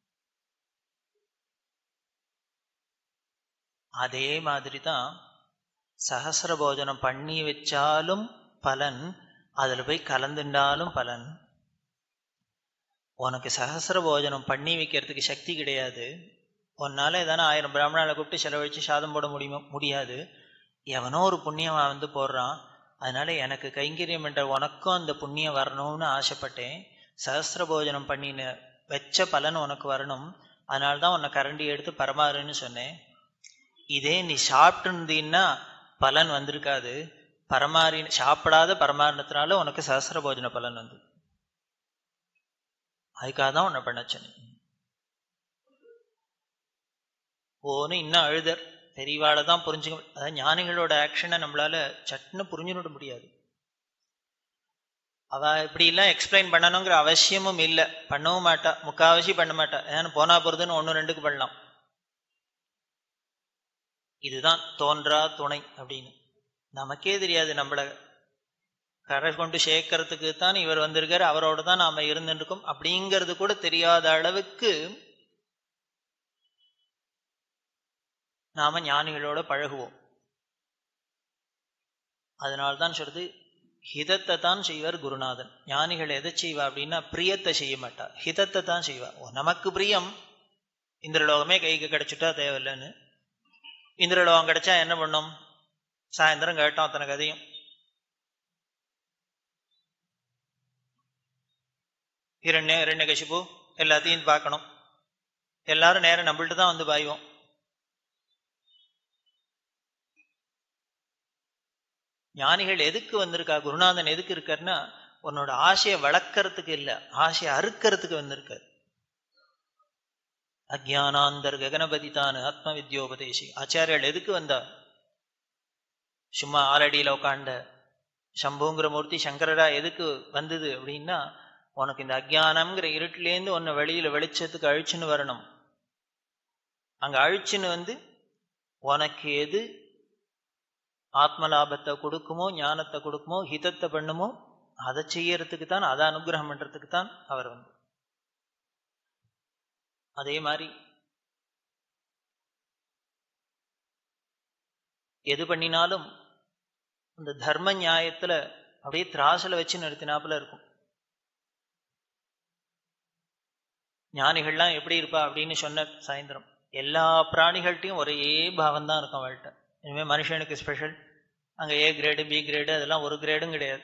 அதே மாதிரி தான் சகசிர போஜனம் பண்ணி வச்சாலும் பலன் அதுல போய் கலந்துண்டாலும் பலன் உனக்கு சகசிர போஜனம் பண்ணி வைக்கிறதுக்கு சக்தி கிடையாது உன்னால ஏதான ஆயிரம் பிராமணால கூப்பிட்டு செலவழிச்சு சாதம் போட முடியுமா முடியாது எவனோ ஒரு புண்ணியவன் வந்து போடுறான் அதனால எனக்கு கைங்கரியம் என்ற உனக்கும் அந்த புண்ணியம் வரணும்னு ஆசைப்பட்டேன் சகசிர போஜனம் பண்ணின வச்ச பலன் உனக்கு வரணும் அதனால்தான் உன்னை கரண்டி எடுத்து பரமாறுன்னு சொன்னேன் இதே நீ சாப்பிட்டு இருந்தீன்னா பலன் வந்திருக்காது பரமாறி சாப்பிடாத பரமாறினத்தினால உனக்கு சகசிர போஜன பலன் வந்து அதுக்காக தான் உன்னை பண்ண சொன்னேன் ஓன்னு இன்னும் அழுதர் பெரியவாளை தான் புரிஞ்சுக்க அதாவது ஞானிகளோட ஆக்ஷனை நம்மளால சட்டுன்னு புரிஞ்சுட முடியாது அவ இப்படி எல்லாம் எக்ஸ்பிளைன் பண்ணணுங்கிற அவசியமும் இல்லை பண்ணவும் மாட்டா முக்காவாசி பண்ண மாட்டா ஏன்னா போனா போறதுன்னு ஒன்னு ரெண்டுக்கு பண்ணலாம் இதுதான் தோன்றா துணை அப்படின்னு நமக்கே தெரியாது நம்மள கரை கொண்டு சேர்க்கறதுக்கு தான் இவர் வந்திருக்காரு அவரோட தான் நாம இருந்துருக்கோம் அப்படிங்கிறது கூட தெரியாத அளவுக்கு நாம ஞானிகளோட பழகுவோம் அதனால்தான் சொல்றது ஹிதத்தை தான் செய்வார் குருநாதன் ஞானிகள் எதை செய்வா அப்படின்னா பிரியத்தை செய்ய மாட்டா ஹிதத்தை தான் செய்வா நமக்கு பிரியம் இந்திரலோகமே கைக்கு கிடைச்சிட்டா தேவையில்லைன்னு இந்திரலோகம் கிடைச்சா என்ன பண்ணும் சாயந்தரம் கேட்டோம் அத்தனை கதையும் இரண்ய இரண்ய கசிப்பு எல்லாத்தையும் பார்க்கணும் எல்லாரும் நேரம் நம்மள்ட்ட தான் வந்து பாய்வோம் ஞானிகள் எதுக்கு வந்திருக்கா குருநாதன் எதுக்கு இருக்காருன்னா உன்னோட ஆசையை வளர்க்கறதுக்கு இல்லை ஆசையை அறுக்கிறதுக்கு வந்திருக்காரு அஜானாந்தர் ககனபதி தான் ஆத்ம வித்யோபதேசி ஆச்சாரியர்கள் எதுக்கு வந்தார் சும்மா ஆலடியில் உட்காண்ட சம்புங்கிற மூர்த்தி சங்கரரா எதுக்கு வந்தது அப்படின்னா உனக்கு இந்த அஜானம்ங்கிற இருட்டிலேருந்து உன்னை வெளியில வெளிச்சத்துக்கு அழிச்சுன்னு வரணும் அங்க அழிச்சுன்னு வந்து உனக்கு எது ஆத்ம லாபத்தை கொடுக்குமோ ஞானத்தை கொடுக்குமோ ஹிதத்தை பண்ணுமோ அதை செய்யறதுக்கு தான் அதை அனுகிரகம் பண்றதுக்கு தான் அவர் வந்து அதே மாதிரி எது பண்ணினாலும் இந்த தர்ம நியாயத்துல அப்படியே திராசில வச்சு நிறுத்தினாப்புல இருக்கும் ஞானிகள்லாம் எப்படி இருப்பா அப்படின்னு சொன்ன சாயந்தரம் எல்லா பிராணிகள்கிட்டையும் ஒரே பாவம் தான் இருக்கும் அவள்கிட்ட இனிமே மனுஷனுக்கு ஸ்பெஷல் அங்க ஏ கிரேடு பி கிரேடு அதெல்லாம் ஒரு கிரேடும் கிடையாது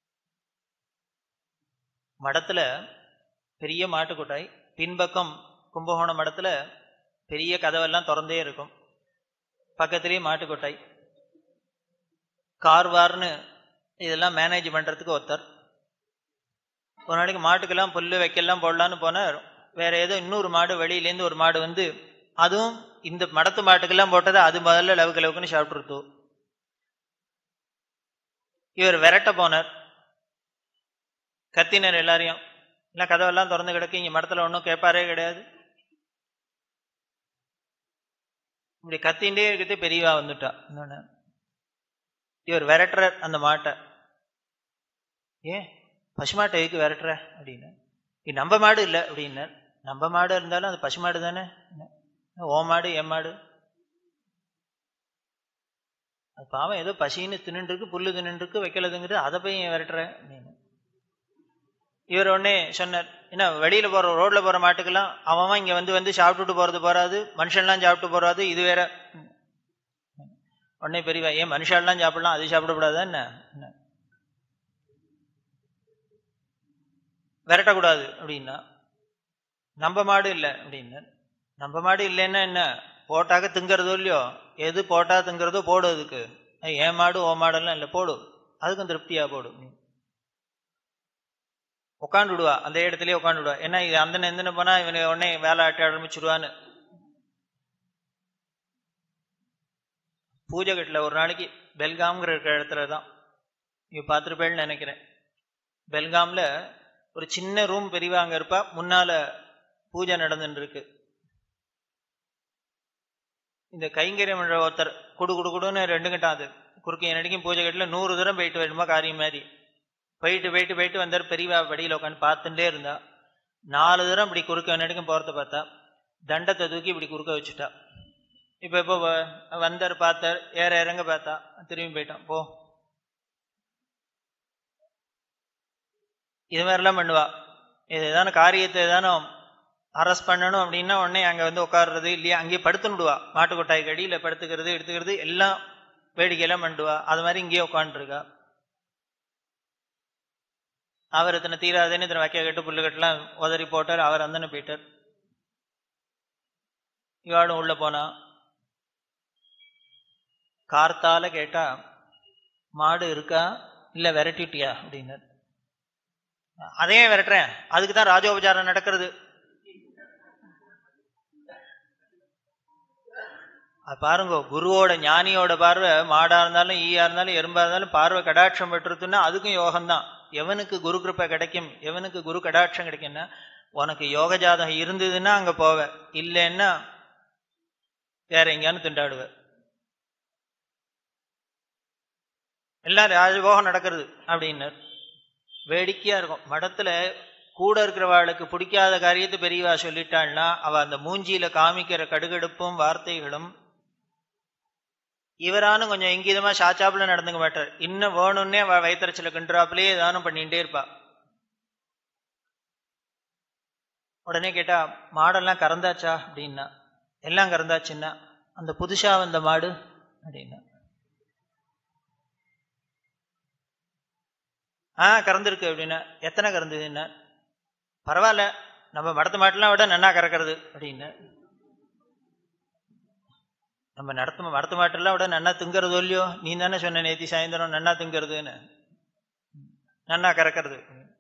மடத்துல பெரிய மாட்டுக்கொட்டாய் பின்பக்கம் கும்பகோணம் மடத்துல பெரிய கதவெல்லாம் திறந்தே இருக்கும் பக்கத்திலேயே மாட்டுக்கொட்டாய் கார்வார்னு இதெல்லாம் மேனேஜ் பண்றதுக்கு ஒருத்தர் ஒரு நாளைக்கு மாட்டுக்கெல்லாம் புல்லு வைக்கலாம் போடலான்னு போனார் வேற ஏதோ இன்னொரு மாடு வெளியிலேருந்து ஒரு மாடு வந்து அதுவும் இந்த மடத்து மாட்டுக்கெல்லாம் போட்டதை அது முதல்ல லவுக்கு லவுக்குன்னு சாப்பிட்டுருத்தோ இவர் விரட்ட போனார் கத்தினர் எல்லாரையும் எல்லாம் கதவெல்லாம் திறந்து கிடக்கு இங்க மடத்துல ஒன்றும் கேட்பாரே கிடையாது இப்படி கத்தின்ண்டே இருக்கிறது பெரியவா வந்துட்டா இன்னொன்னு இவர் விரட்டுறார் அந்த மாட்டை ஏன் பசுமாட்டை எதுக்கு விரட்டுற அப்படின்னு இது நம்ம மாடு இல்லை அப்படின்னார் நம்ம மாடு இருந்தாலும் அது பசு மாடு தானே ஓ மாடு என் மாடு அது பாவம் ஏதோ பசின்னு தின்னுருக்கு புல்லு தின்னுருக்கு வைக்கலதுங்கிறது அதை போய் விரட்டுற அப்படின்னு இவர் உடனே சொன்னார் என்ன வெளியில போற ரோட்ல போற மாட்டுக்கெல்லாம் அவன் இங்க வந்து வந்து சாப்பிட்டுட்டு போறது போறாது மனுஷன்லாம் சாப்பிட்டு போறாது இது வேற உடனே பெரியவா ஏன் மனுஷாலாம் சாப்பிடலாம் அது சாப்பிடக்கூடாதா என்ன விரட்டக்கூடாது அப்படின்னா நம்ம மாடு இல்லை அப்படின்னு நம்ம மாடு இல்லைன்னா என்ன போட்டாக்க திங்கிறதோ இல்லையோ எது போட்டா திங்கிறதோ போடு அதுக்கு என் மாடு ஓ மாடெல்லாம் இல்லை போடு அதுக்கும் திருப்தியா போடு உட்காந்துடுவா அந்த இடத்துலயே உட்காந்துடுவா ஏன்னா இது அந்த எந்தன போனா இவனை உடனே வேலை ஆட்ட ஆரம்பிச்சிடுவான்னு பூஜை கட்டில் ஒரு நாளைக்கு பெல்காம்ங்கிற இருக்கிற இடத்துல தான் இவ பார்த்துருப்பேன்னு நினைக்கிறேன் பெல்காம்ல ஒரு சின்ன ரூம் பெரியவா அங்க இருப்பா முன்னால பூஜை நடந்துட்டு இருக்கு இந்த கைங்கரியம் என்ற ஒருத்தர் குடு குடு குடுன்னு ரெண்டு கட்டம் அது குறுக்கைய நடிக்கும் பூஜை கட்டில் நூறு தூரம் போயிட்டு வருமா காரியம் மாதிரி போயிட்டு போயிட்டு போயிட்டு வந்தார் பெரியவா படியில் உட்காந்து பார்த்துட்டே இருந்தா நாலு தூரம் இப்படி குறுக்க நடிக்கும் போகிறத பார்த்தா தண்டத்தை தூக்கி இப்படி குறுக்க வச்சுட்டா இப்போ இப்போ வந்தார் பார்த்தார் ஏற இறங்க பார்த்தா திரும்பி போயிட்டான் போ இது மாதிரிலாம் பண்ணுவா இது ஏதான காரியத்தை ஏதானும் அரெஸ்ட் பண்ணணும் அப்படின்னா உடனே அங்கே வந்து உட்காடுறது இல்லையா அங்கேயே படுத்துனுடுவா மாட்டு கொட்டாய் கடியில் படுத்துக்கிறது எடுத்துக்கிறது எல்லாம் வேடிக்கையெல்லாம் பண்ணுவா அது மாதிரி இங்கேயே உட்காந்துருக்கா அவர் இத்தனை தீராதேன்னு இத்தனை வைக்க கட்டு புல்லு கட்டெல்லாம் உதறி போட்டார் அவர் அந்தன போயிட்டார் இவாளும் உள்ள போனா கார்த்தால கேட்டா மாடு இருக்கா இல்ல விரட்டிட்டியா அப்படின்னார் அதே விரட்டுறேன் அதுக்கு தான் ராஜோபச்சாரம் நடக்கிறது அது பாருங்க குருவோட ஞானியோட பார்வை மாடா இருந்தாலும் ஈயா இருந்தாலும் எறும்பா இருந்தாலும் பார்வை கடாட்சம் பெற்றுத்துன்னா அதுக்கும் யோகம்தான் எவனுக்கு குரு கிருப்பை கிடைக்கும் எவனுக்கு குரு கடாட்சம் கிடைக்கும்னா உனக்கு யோக ஜாதகம் இருந்ததுன்னா அங்க போவ இல்லைன்னா வேற எங்கேயானு திண்டாடுவ எல்லாம் ராஜபோகம் நடக்கிறது அப்படின்னார் வேடிக்கையா இருக்கும் மடத்துல கூட இருக்கிறவாளுக்கு பிடிக்காத காரியத்தை பெரியவா சொல்லிட்டாள்னா அவ அந்த மூஞ்சியில காமிக்கிற கடுகடுப்பும் வார்த்தைகளும் இவரானும் கொஞ்சம் இங்கீதமா சாச்சாப்புல நடந்துக்க மாட்டார் இன்னும் வேணும்னே வயிற்றுச்சல கிண்டுறாப்புலயே ஏதானும் பண்ணிட்டே இருப்பா உடனே கேட்டா மாடெல்லாம் கறந்தாச்சா அப்படின்னா எல்லாம் கறந்தாச்சுன்னா அந்த புதுசா வந்த மாடு அப்படின்னா ஆ கறந்துருக்கு அப்படின்னா எத்தனை கறந்ததுன்னா பரவாயில்ல நம்ம மடத்து மாட்டெல்லாம் விட நன்னா கறக்கிறது அப்படின்னு நம்ம நடத்து மடத்து மாட்டெல்லாம் விட நன்னா திங்கிறதோ இல்லையோ நீ தானே சொன்ன நேத்தி சாயந்தரம் நன்னா திங்கிறதுன்னு நன்னா கறக்கிறது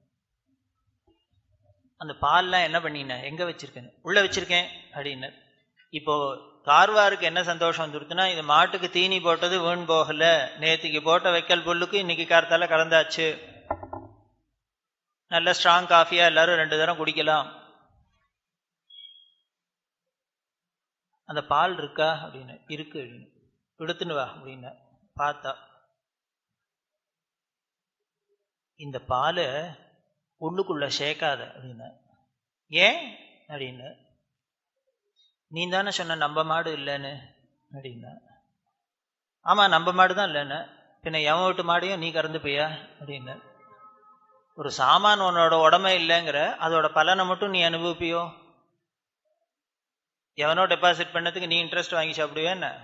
அந்த பால்லாம் என்ன பண்ணின எங்க வச்சிருக்கேன் உள்ள வச்சிருக்கேன் அப்படின்னு இப்போ கார்வாருக்கு என்ன சந்தோஷம் வந்துருக்குன்னா இது மாட்டுக்கு தீனி போட்டது வீண் போகல நேத்திக்கு போட்ட வைக்கல் புல்லுக்கு இன்னைக்கு காரத்தால கறந்தாச்சு நல்ல ஸ்ட்ராங் காஃபியா எல்லாரும் ரெண்டு தரம் குடிக்கலாம் அந்த பால் இருக்கா அப்படின்னு இருக்கு அப்படின்னு எடுத்துன்னு வா அப்படின்னு பார்த்தா இந்த பாலை உள்ளுக்குள்ள சேர்க்காத அப்படின்னு ஏன் அப்படின்னு நீ தானே சொன்ன நம்ம மாடு இல்லைன்னு அப்படின்னா ஆமா நம்ம மாடு தான் இல்லைன்னு பின்ன எவன் வீட்டு மாடையும் நீ கறந்து போயா அப்படின்னு ஒரு சாமான் உன்னோட உடமை இல்லைங்கிற அதோட பலனை மட்டும் நீ அனுபவிப்பியோ எவனோ டெபாசிட் பண்ணதுக்கு நீ இன்ட்ரெஸ்ட் வாங்கி சாப்பிடுவே என்ன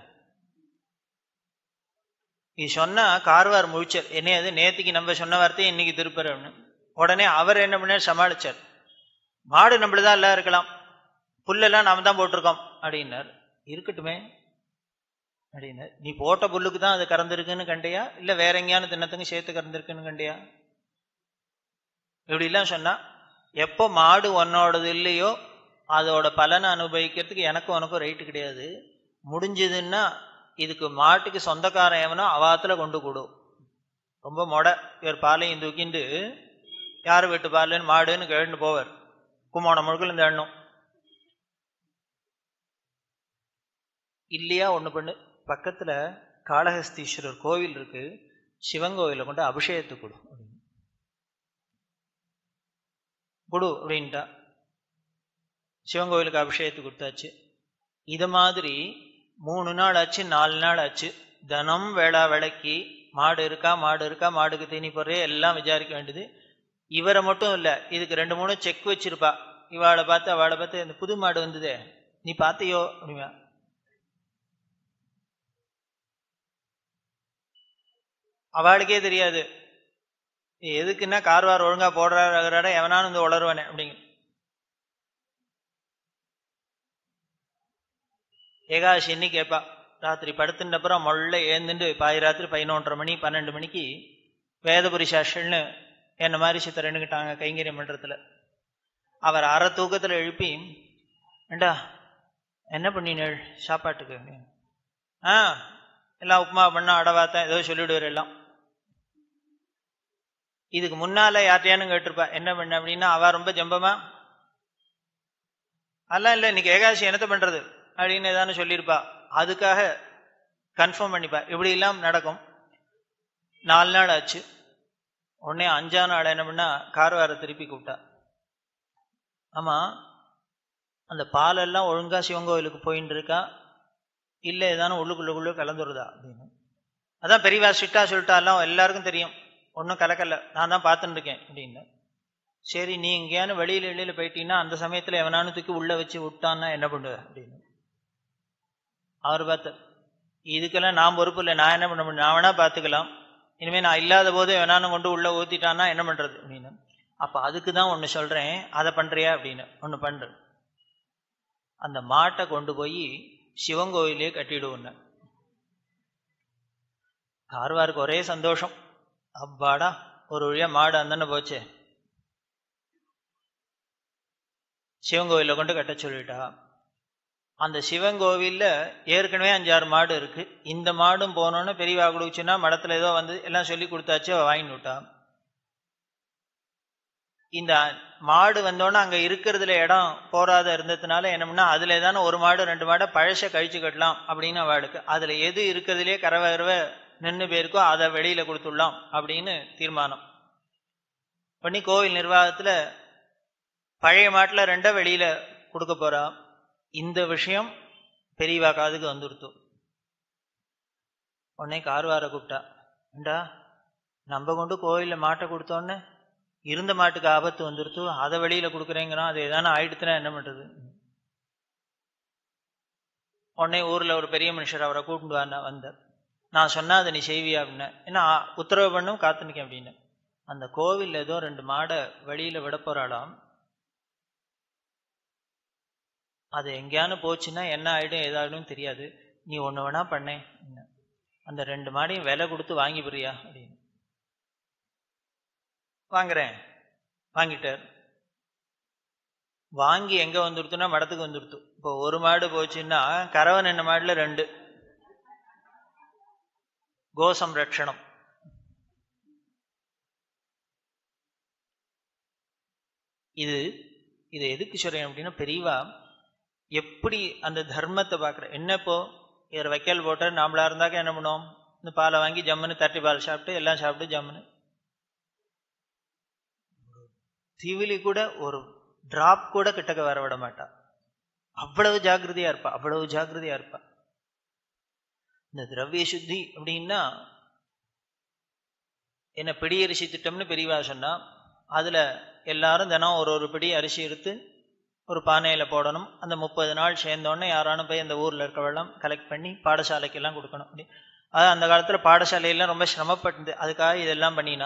இது சொன்னா கார்வார் முழிச்சார் என்ன அது நேத்திக்கு நம்ம சொன்ன வார்த்தையை இன்னைக்கு திருப்பர் உடனே அவர் என்ன பண்ணார் சமாளிச்சார் மாடு நம்மளுதான் எல்லாம் இருக்கலாம் புல்லெல்லாம் நாம தான் போட்டிருக்கோம் அப்படின்னார் இருக்கட்டுமே அப்படின்னார் நீ போட்ட புல்லுக்கு தான் அது கறந்துருக்குன்னு கண்டியா இல்ல வேற எங்கேயானு தின்னத்துக்கு சேர்த்து கறந்துருக்குன்னு கண்டியா இப்படிலாம் சொன்னா எப்போ மாடு உன்னோடது இல்லையோ அதோட பலனை அனுபவிக்கிறதுக்கு எனக்கும் உனக்கும் ரைட்டு கிடையாது முடிஞ்சதுன்னா இதுக்கு மாட்டுக்கு சொந்தக்காரன் எவனோ அவாத்துல கொண்டு கூடும் ரொம்ப மொட இவர் பாலையும் தூக்கிண்டு யார் வீட்டு பாலுன்னு மாடுன்னு கேட்டு போவார் கும்போணம் முழுக்கல் இந்த எண்ணம் இல்லையா ஒண்ணு பண்ணு பக்கத்துல காளஹஸ்தீஸ்வரர் கோவில் இருக்கு சிவன் கோவில கொண்டு அபிஷேகத்தை கொடு கொடு அப்படின்ட்டா சிவன் கோவிலுக்கு அபிஷேகத்துக்கு கொடுத்தாச்சு இது மாதிரி மூணு நாள் ஆச்சு நாலு நாள் ஆச்சு தினம் வேளா விளக்கி மாடு இருக்கா மாடு இருக்கா மாடுக்கு தீனி போடுறே எல்லாம் விசாரிக்க வேண்டியது இவரை மட்டும் இல்லை இதுக்கு ரெண்டு மூணு செக் வச்சிருப்பா இவாளை பார்த்து அவளை பார்த்து இந்த புது மாடு வந்ததே நீ பார்த்தியோ அப்படிமா அவளுக்கே தெரியாது எதுக்குன்னா கார்வார் ஒழுங்கா போடுறாரு எவனானு வந்து உளருவானே அப்படிங்க ஏகாதசி இன்னைக்கு கேட்பா ராத்திரி படுத்துட்ட அப்புறம் மொள்ள ஏந்துட்டு பாதி ராத்திரி பதினொன்றரை மணி பன்னெண்டு மணிக்கு வேதபுரி சாஸ்திரன்னு என்ன மாதிரி சித்தர் எண்ணுக்கிட்டாங்க கைங்கரியம் மன்றத்தில் அவர் அரை தூக்கத்தில் எழுப்பி ஏண்டா என்ன பண்ணினேள் சாப்பாட்டுக்கு ஆ எல்லாம் உப்புமா பண்ணா அடவாத்தான் ஏதோ சொல்லிவிடுவார் எல்லாம் இதுக்கு முன்னால யார்ட்டையானு கேட்டிருப்பா என்ன பண்ண அப்படின்னா அவ ரொம்ப ஜம்பமா அதெல்லாம் இல்லை இன்னைக்கு ஏகாதசி என்னத்த பண்றது அப்படின்னு ஏதானு சொல்லியிருப்பா அதுக்காக கன்ஃபார்ம் பண்ணிப்பா இப்படி எல்லாம் நடக்கும் நாலு நாள் ஆச்சு உடனே அஞ்சா நாள் என்ன பண்ணா கார்வாரை திருப்பி கூப்பிட்டா ஆமா அந்த பாலெல்லாம் ஒழுங்கா சிவன் கோவிலுக்கு போயின்னு இருக்கா இல்லை ஏதானும் உள்ளுக்குள்ளுக்குள்ளே கலந்துருதா அப்படின்னு அதான் பெரியவா ஸ்ட்ரிக்டா சொல்லிட்டாலாம் எல்லாருக்கும் தெரியும் ஒன்றும் கலக்கல நான் தான் பார்த்துட்டு இருக்கேன் அப்படின்னு சரி நீ எங்கேயானு வெளியில வெளியில போயிட்டீங்கன்னா அந்த சமயத்தில் எவனானு தூக்கி உள்ள வச்சு விட்டான்னா என்ன பண்ணுவ அப்படின்னு அவர் பார்த்து இதுக்கெல்லாம் நான் பொறுப்பு இல்லை நான் என்ன பண்ண முடியும் நான் வேணா பார்த்துக்கலாம் இனிமேல் நான் இல்லாத போது வேணான்னு கொண்டு உள்ள ஊத்திட்டான்னா என்ன பண்றது அப்படின்னு அப்போ அதுக்கு தான் ஒன்று சொல்றேன் அதை பண்றியா அப்படின்னு ஒன்று பண்றேன் அந்த மாட்டை கொண்டு போய் சிவன் கோயிலே கட்டிடுவோன்னு கார்வாருக்கு ஒரே சந்தோஷம் அப்பாடா ஒரு வழியா மாடு அந்தன்னு போச்சே சிவன் கோவிலில் கொண்டு கட்ட சொல்லிட்டா அந்த சிவன் கோவில்ல ஏற்கனவே அஞ்சாறு மாடு இருக்கு இந்த மாடும் போனோன்னு பெரியவா கொடுச்சுன்னா மடத்துல ஏதோ வந்து எல்லாம் சொல்லி கொடுத்தாச்சு அவ வாங்கி விட்டா இந்த மாடு வந்தோடனே அங்க இருக்கிறதுல இடம் போராத இருந்ததுனால என்னம்னா அதுல தானே ஒரு மாடு ரெண்டு மாடை பழச கழிச்சு கட்டலாம் அப்படின்னு அவளுக்கு அதுல எது இருக்கிறதுலே கரவ கரவ நின்று பேருக்கோ அதை வெளியில கொடுத்துடலாம் அப்படின்னு தீர்மானம் பண்ணி கோவில் நிர்வாகத்துல பழைய மாட்டுல ரெண்ட வெளியில கொடுக்க போறா இந்த விஷயம் பெரியவா காதுக்கு வந்துடுத்து உடனே கார்வார கூப்பிட்டா ஏண்டா நம்ம கொண்டு கோயில்ல மாட்டை கொடுத்தோன்னே இருந்த மாட்டுக்கு ஆபத்து வந்துருத்து அதை வெளியில கொடுக்குறேங்கிறான் அது எதானே ஆயிடுத்துனா என்ன பண்றது உடனே ஊர்ல ஒரு பெரிய மனுஷர் அவரை கூப்பிட்டு வாங்க வந்தார் நான் சொன்னா அதை நீ செய்வியா அப்படின்னு ஏன்னா உத்தரவு பண்ணும் காத்து நிற்க அப்படின்னு அந்த கோவில் ஏதோ ரெண்டு மாடை வெளியில விட போறாளாம் அது எங்கேயானு போச்சுன்னா என்ன ஆயிடும் ஏதாயிடும் தெரியாது நீ ஒன்று வேணா பண்ணேன் அந்த ரெண்டு மாடையும் விலை கொடுத்து வாங்கி போறியா அப்படின்னு வாங்குறேன் வாங்கிட்டார் வாங்கி எங்க வந்துடுத்துனா மடத்துக்கு வந்துடுத்து இப்போ ஒரு மாடு போச்சுன்னா கறவை நின்ன மாடுல ரெண்டு கோசம்ரட்சணம் இது இது எதுக்கு சொல்றேன் அப்படின்னா பெரியவா எப்படி அந்த தர்மத்தை பார்க்குற என்ன இப்போ இவர் வைக்கல் போட்டு நாமளா இருந்தாக்க என்ன பண்ணுவோம் இந்த பாலை வாங்கி ஜம்முன்னு தட்டி பால் சாப்பிட்டு எல்லாம் சாப்பிட்டு ஜம்முன்னு தீவிலி கூட ஒரு டிராப் கூட கிட்டக்க வர விட மாட்டா அவ்வளவு ஜாகிரதையா இருப்பா அவ்வளவு ஜாகிரதையா இருப்பா இந்த திரவிய சுத்தி அப்படின்னா என்ன பிடி அரிசி திட்டம்னு பெரியவா சொன்னா அதுல எல்லாரும் தினம் ஒரு ஒரு பிடி அரிசி எடுத்து ஒரு பானையில போடணும் அந்த முப்பது நாள் சேர்ந்தோடனே யாரானும் போய் அந்த ஊர்ல இருக்கவெல்லாம் கலெக்ட் பண்ணி பாடசாலைக்கு எல்லாம் கொடுக்கணும் அப்படி அதாவது அந்த காலத்துல பாடசாலையெல்லாம் ரொம்ப சிரமப்பட்டது அதுக்காக இதெல்லாம் பண்ணினா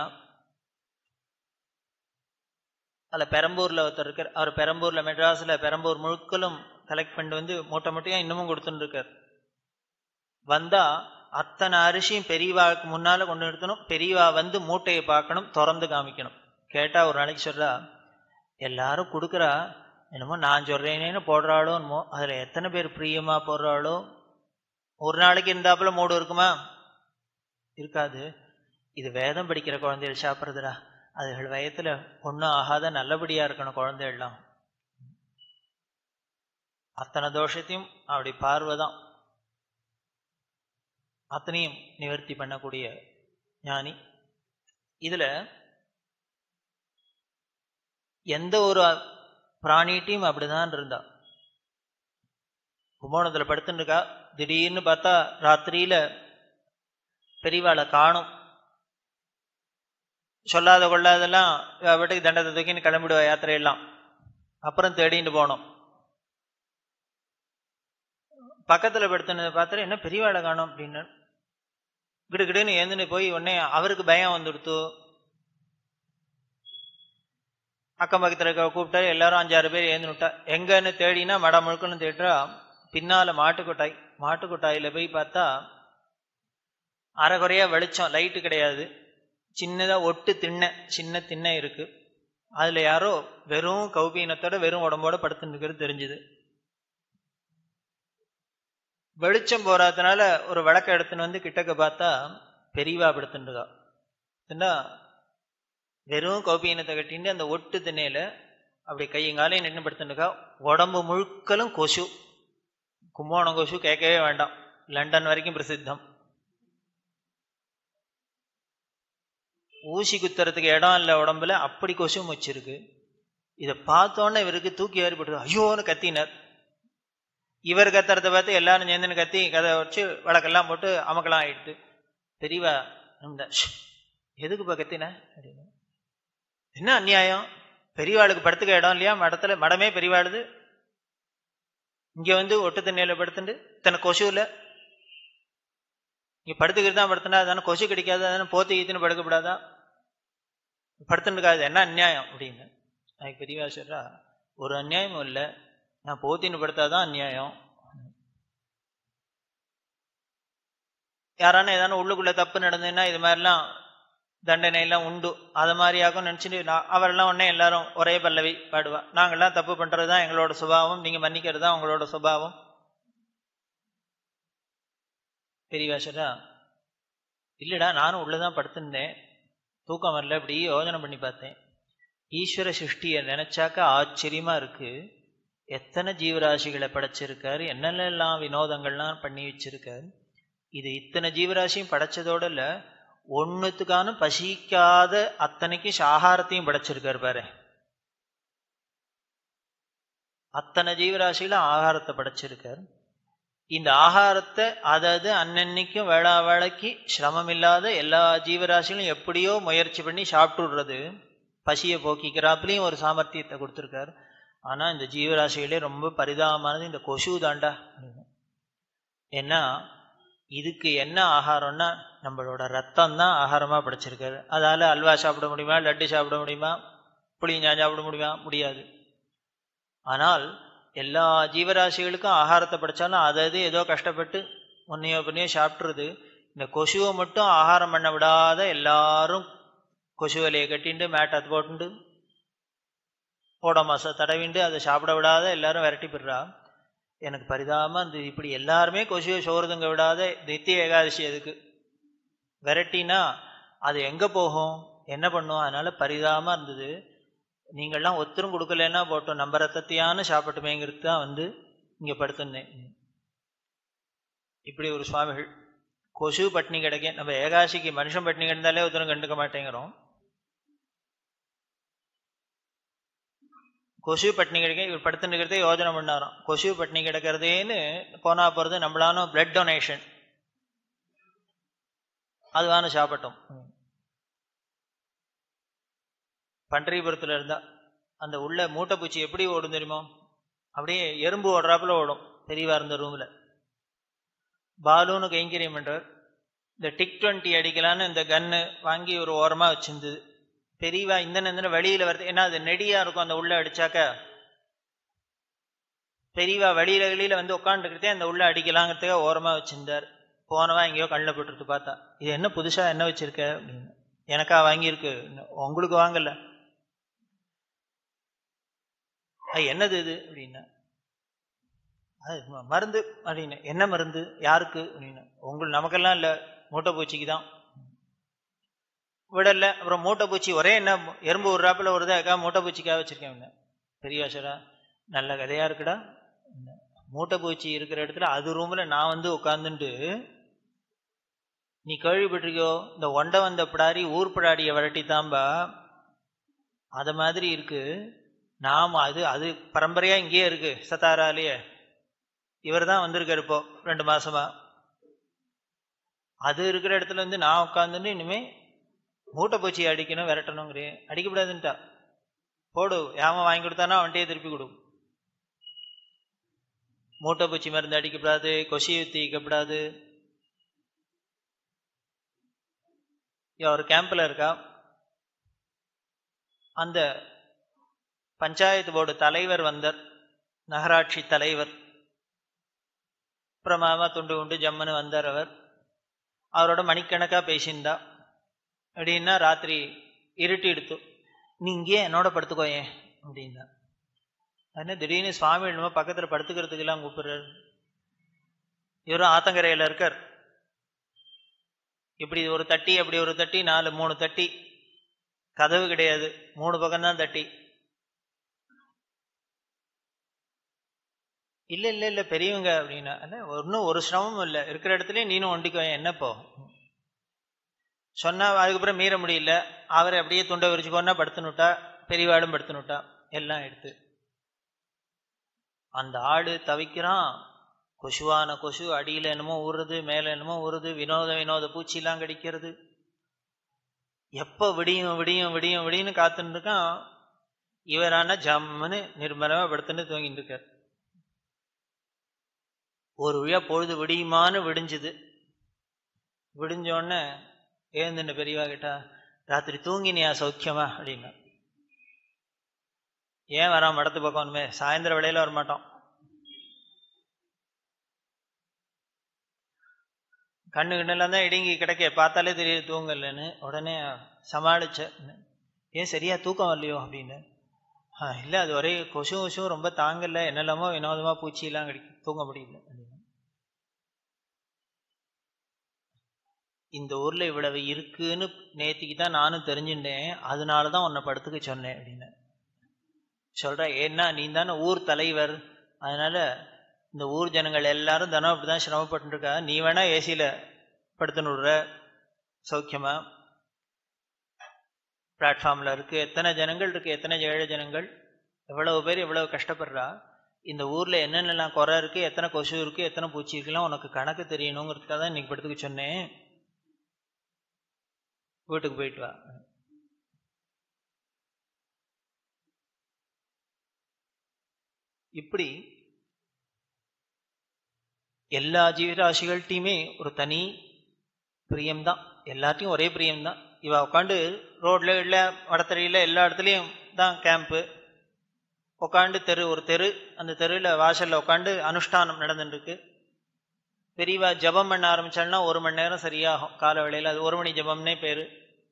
அதில் பெரம்பூர்ல ஒருத்தர் இருக்கார் அவர் பெரம்பூர்ல மெட்ராஸ்ல பெரம்பூர் முழுக்கலும் கலெக்ட் பண்ணிட்டு வந்து மூட்டை மூட்டையா இன்னமும் கொடுத்துட்டு இருக்கார் வந்தா அத்தனை அரிசியும் பெரியவாவுக்கு முன்னால கொண்டு நிறுத்தணும் பெரியவா வந்து மூட்டையை பார்க்கணும் திறந்து காமிக்கணும் கேட்டா ஒரு நாளைக்கு சொல்றா எல்லாரும் கொடுக்குறா என்னமோ நான் சொல்றேனேன்னு போடுறாளோ என்னமோ அதுல எத்தனை பேர் பிரியமா போடுறாளோ ஒரு நாளைக்கு இருந்தாப்புல மூடு இருக்குமா இருக்காது இது வேதம் படிக்கிற குழந்தைகள் சாப்பிட்றதுடா அதுகள் வயத்துல ஒன்றும் ஆகாத நல்லபடியா இருக்கணும் குழந்தைகள்லாம் அத்தனை தோஷத்தையும் அப்படி பார்வைதான் அத்தனையும் நிவர்த்தி பண்ணக்கூடிய ஞானி இதுல எந்த ஒரு பிராணிட்டையும் அப்படிதான் இருந்தா கும்போணத்தில் படுத்துன்னு இருக்கா திடீர்னு பார்த்தா ராத்திரியில பெரியவாளை காணும் சொல்லாத கொள்ளாதெல்லாம் வீட்டுக்கு தண்டத்தை தூக்கின்னு கிளம்பிடுவா யாத்திரையெல்லாம் அப்புறம் தேடிட்டு போனோம் பக்கத்துல படுத்துனதை பார்த்துட்டு என்ன பெரியவாளை காணும் அப்படின்னு கிடுகிடுன்னு ஏந்துன்னு போய் உடனே அவருக்கு பயம் வந்துடுத்து அக்கம் பக்கத்தில் இருக்க கூப்பிட்டாரு எல்லாரும் அஞ்சாறு பேர் ஏந்து விட்டா எங்கன்னு தேடினா மட முழுக்கன்னு தேடுறா பின்னால மாட்டுக்கொட்டாய் மாட்டுக்கொட்டாயில போய் பார்த்தா அரைகுறையா வெளிச்சம் லைட்டு கிடையாது சின்னதா ஒட்டு திண்ணை சின்ன திண்ணை இருக்கு அதுல யாரோ வெறும் கௌபீனத்தோட வெறும் உடம்போட படுத்துன்னு இருக்கிறது தெரிஞ்சுது வெளிச்சம் போறாதனால ஒரு விளக்க எடுத்துன்னு வந்து கிட்டக்க பார்த்தா பெரியவா படுத்துட்டுருக்கா வெறும் கௌபீனத்தை கட்டிட்டு அந்த ஒட்டு திண்ணையில அப்படி கையங்காலையும் நின்று படுத்துட்டுருக்கா உடம்பு முழுக்கலும் கொசு கும்போணம் கொசு கேட்கவே வேண்டாம் லண்டன் வரைக்கும் பிரசித்தம் ஊசி குத்துறதுக்கு இடம் இல்லை உடம்புல அப்படி கொசு முச்சிருக்கு இதை பார்த்தோன்னே இவருக்கு தூக்கி ஏறிப்பட்டு ஐயோன்னு கத்தினார் இவர் கத்துறத பார்த்து எல்லாரும் சேர்ந்துன்னு கத்தி கதை வச்சு வழக்கெல்லாம் போட்டு அமக்கலாம் ஆயிடுத்து தெரியவா எதுக்குப்பா கத்தின அப்படின்னு என்ன அநியாயம் பெரியவாளுக்கு படுத்துக்க இடம் இல்லையா மடத்துல மடமே பெரியவாளுது இங்க வந்து ஒட்டு தண்ணியில படுத்துட்டு தன்னை கொசுல இங்க படுத்துக்கிட்டு தான் படுத்தினா தானே கொசு கிடைக்காது தானே போத்தி ஈத்துன்னு படுக்கப்படாதா படுத்துட்டுக்காது என்ன அநியாயம் அப்படின்னு எனக்கு பெரியவா சொல்றா ஒரு அநியாயமும் இல்லை நான் போத்தின்னு படுத்தாதான் அநியாயம் யாரான ஏதான உள்ளுக்குள்ள தப்பு நடந்ததுன்னா இது மாதிரிலாம் தண்டனை எல்லாம் உண்டு அது மாதிரியாகும் நினைச்சுட்டு அவரெல்லாம் உடனே எல்லாரும் ஒரே பல்லவி பாடுவா நாங்கள்லாம் தப்பு பண்றது தான் எங்களோட சுபாவம் நீங்க மன்னிக்கிறது தான் உங்களோட சுபாவம் பெரியவாசரா இல்லடா நானும் உள்ளதான் படுத்திருந்தேன் தூக்கம் வரல அப்படி யோஜனை பண்ணி பார்த்தேன் ஈஸ்வர சிருஷ்டியை நினைச்சாக்க ஆச்சரியமா இருக்கு எத்தனை ஜீவராசிகளை படைச்சிருக்காரு என்னென்னலாம் வினோதங்கள்லாம் பண்ணி வச்சிருக்காரு இது இத்தனை ஜீவராசியும் படைச்சதோட இல்ல ஒன்னுத்துக்கான பசிக்காத அத்தனைக்கும் ஆகாரத்தையும் படைச்சிருக்காரு பாரு அத்தனை ஜீவராசியில ஆகாரத்தை படைச்சிருக்காரு இந்த ஆகாரத்தை அதாவது அன்னன்னைக்கும் வேளா வேலைக்கு சிரமம் இல்லாத எல்லா ஜீவராசிகளும் எப்படியோ முயற்சி பண்ணி சாப்பிட்டு விடுறது பசியை போக்கிக்கிறாப்புலையும் ஒரு சாமர்த்தியத்தை கொடுத்துருக்காரு ஆனா இந்த ஜீவராசிகளே ரொம்ப பரிதாபமானது இந்த கொசு தாண்டா ஏன்னா இதுக்கு என்ன ஆகாரம்னா நம்மளோட ரத்தம் தான் ஆகாரமா படைச்சிருக்காரு அதால அல்வா சாப்பிட முடியுமா லட்டு சாப்பிட முடியுமா புளிஞ்சா சாப்பிட முடியுமா முடியாது ஆனால் எல்லா ஜீவராசிகளுக்கும் ஆகாரத்தை படைச்சாலும் அதாவது ஏதோ கஷ்டப்பட்டு முன்னையோ பின்னையோ சாப்பிட்றது இந்த கொசுவை மட்டும் ஆகாரம் பண்ண விடாத எல்லாரும் கொசு வலையை கட்டிண்டு மேட் அது போட்டுண்டு ஓட மாசம் தடவிண்டு அதை சாப்பிட விடாத எல்லாரும் விரட்டி போடுறா எனக்கு பரிதாபமா அந்த இப்படி எல்லாருமே கொசுவை சோறுதுங்க விடாத நித்திய ஏகாதசி அதுக்கு விரட்டினா அது எங்க போகும் என்ன பண்ணும் அதனால பரிதாபமா இருந்தது நீங்கள்லாம் ஒத்தரும் கொடுக்கலன்னா போட்டோம் நம்ம ரத்தத்தையான சாப்பிட்டுமேங்கிறது தான் வந்து இங்க படுத்திருந்தேன் இப்படி ஒரு சுவாமிகள் கொசு பட்னி கிடைக்க நம்ம ஏகாசிக்கு மனுஷன் பட்னி கிடந்தாலே ஒருத்தரும் கண்டுக்க மாட்டேங்கிறோம் கொசு பட்னி கிடைக்க இவர் படுத்துக்கிறதே யோஜனை பண்ணாராம் கொசு பட்னி கிடக்கிறதேன்னு போனா போறது நம்மளான பிளட் டொனேஷன் அதுவான சாப்பிட்டோம் பன்றிபுரத்துல இருந்தா அந்த உள்ள மூட்டைப்பூச்சி எப்படி ஓடும் தெரியுமோ அப்படியே எறும்பு ஓடுறாப்புல ஓடும் பெரியவா இருந்த ரூம்ல பாலுன்னு கைங்கரியம் பண்றார் இந்த டிக் டுவெண்ட்டி அடிக்கலான்னு இந்த கன்னு வாங்கி ஒரு ஓரமா வச்சிருந்தது பெரியவா இந்த நேரத்தில் வெளியில வருது ஏன்னா அது நெடியா இருக்கும் அந்த உள்ள அடிச்சாக்க பெரியவா வெளியில வெளியில வந்து உட்காந்துக்கிட்டே அந்த உள்ள அடிக்கலாங்கிறதுக்காக ஓரமா வச்சிருந்தார் போனவா எங்கேயோ கண்ணில் போட்டுட்டு பார்த்தா இது என்ன புதுசா என்ன வச்சிருக்க அப்படின்னு எனக்கா வாங்கியிருக்கு உங்களுக்கு வாங்கல என்னது இது அப்படின்னா அது மருந்து அப்படின்னு என்ன மருந்து யாருக்கு அப்படின்னு உங்களுக்கு நமக்கெல்லாம் இல்லை மூட்டை பூச்சிக்கு தான் விடல அப்புறம் மூட்டை பூச்சி ஒரே என்ன எறும்பு விடுறாப்புல வருதா அக்கா மூட்டை பூச்சிக்காக வச்சிருக்கேன் பெரியாசரா நல்ல கதையா இருக்குடா மூட்டை பூச்சி இருக்கிற இடத்துல அது ரூம்ல நான் வந்து உட்காந்துட்டு நீ கேள்விப்பட்டிருக்கியோ இந்த ஒண்டை வந்த பிடாரி ஊர் பிடாடிய விரட்டி தாம்பா அத மாதிரி இருக்கு நாம் அது அது பரம்பரையா இங்கேயே இருக்கு சத்தாராலேயே இவர் தான் வந்திருக்காரு இப்போ ரெண்டு மாசமா அது இருக்கிற இடத்துல வந்து நான் உட்காந்துன்னு இனிமே மூட்டை பூச்சி அடிக்கணும் விரட்டணுங்கிறேன் அடிக்கப்படாதுன்ட்டா போடு ஏமா வாங்கி கொடுத்தானா அவன்கிட்டயே திருப்பி கொடு மூட்டை பூச்சி மருந்து அடிக்கப்படாது கொசி ஊற்றிக்கப்படாது ஒரு கேம்பில் இருக்கா அந்த பஞ்சாயத்து போர்டு தலைவர் வந்தார் நகராட்சி தலைவர் பிரமாமா துண்டு உண்டு ஜம்முன்னு வந்தார் அவர் அவரோட மணிக்கணக்கா பேசியிருந்தா அப்படின்னா ராத்திரி இருட்டி எடுத்து நீ இங்கேயே என்னோட படுத்துக்கோ ஏன் அப்படின்னா என்ன திடீர்னு சுவாமி என்னமோ பக்கத்தில் படுத்துக்கிறதுக்கெல்லாம் கூப்பிடுறாரு இவரும் ஆத்தங்கரையில் இருக்கார் இப்படி ஒரு தட்டி அப்படி ஒரு தட்டி நாலு மூணு தட்டி கதவு கிடையாது மூணு பக்கம்தான் தட்டி இல்ல இல்ல இல்ல பெரியவங்க அப்படின்னா ஒன்னும் ஒரு சிரமமும் இல்லை இருக்கிற இடத்துல நீனும் ஒண்டிக்கோ என்னப்போ சொன்னா அதுக்கப்புறம் மீற முடியல அவரை அப்படியே துண்டை விரிச்சுக்கோன்னா படுத்துனுட்டா பெரியவாடும் படுத்துனுட்டா எல்லாம் எடுத்து அந்த ஆடு தவிக்கிறான் கொசுவான கொசு அடியில் என்னமோ ஊறுறது மேலே என்னமோ ஊறுது வினோத வினோத பூச்சிலாம் கடிக்கிறது எப்போ விடியும் விடியும் விடியும் விடியும்னு காத்துன்னு இருக்கான் இவரான ஜம்முன்னு நிர்மலமாக படுத்துன்னு தூங்கிட்டு இருக்கார் ஒரு வழியா பொழுது விடியுமான்னு விடிஞ்சுது விடிஞ்சோடனே ஏந்துன்னு பெரியவா கேட்டா ராத்திரி தூங்கினியா சௌக்கியமா அப்படின்னா ஏன் வராம மடத்து பக்கம்னுமே சாயந்தர வேளையில வரமாட்டோம் கண்ணு கண்ணெல்லாம் தான் இடுங்கி கிடைக்க பார்த்தாலே தெரியுது தூங்கலன்னு உடனே சமாளிச்ச ஏன் சரியா தூக்கம் வரலையோ அப்படின்னு இல்லை அது ஒரே கொசு கொசும் ரொம்ப தாங்கல என்னெல்லாமோ வினோதமா பூச்சியெல்லாம் கிடைக்கும் தூங்க முடியல இந்த ஊர்ல இவ்வளவு இருக்குன்னு நேத்திக்கு தான் நானும் தெரிஞ்சுட்டேன் அதனால தான் உன்னை படுத்துக்க சொன்னேன் அப்படின்னு சொல்ற ஏன்னா நீ தானே ஊர் தலைவர் அதனால இந்த ஊர் ஜனங்கள் எல்லாரும் தினம் அப்படிதான் சிரமப்பட்டு இருக்கா நீ வேணா ஏசியில படுத்துனுடுற சௌக்கியமா பிளாட்ஃபார்ம்ல இருக்கு எத்தனை ஜனங்கள் இருக்கு எத்தனை ஏழை ஜனங்கள் எவ்வளவு பேர் எவ்வளவு கஷ்டப்படுறா இந்த ஊர்ல என்னென்னலாம் குறை இருக்கு எத்தனை கொசு இருக்கு எத்தனை பூச்சி இருக்குலாம் உனக்கு கணக்கு தெரியணுங்கிறதுக்காக தான் இன்னைக்கு படுத்துக்க சொன்னேன் வீட்டுக்கு போயிட்டு வா இப்படி எல்லா ஜீவராசிகள்கிட்டையுமே ஒரு தனி பிரியம்தான் எல்லாத்தையும் ஒரே பிரியம்தான் இவ உட்காந்து ரோட்ல இல்லை வடத்தறையில் எல்லா இடத்துலையும் தான் கேம்ப்பு உட்காந்து தெரு ஒரு தெரு அந்த தெருவில் வாசலில் உட்காந்து அனுஷ்டானம் நடந்துருக்கு பெரியவா ஜபம் பண்ண ஆரம்பிச்சாள்னா ஒரு மணி நேரம் சரியாகும் கால வேளையில் அது ஒரு மணி ஜபம்னே பேரு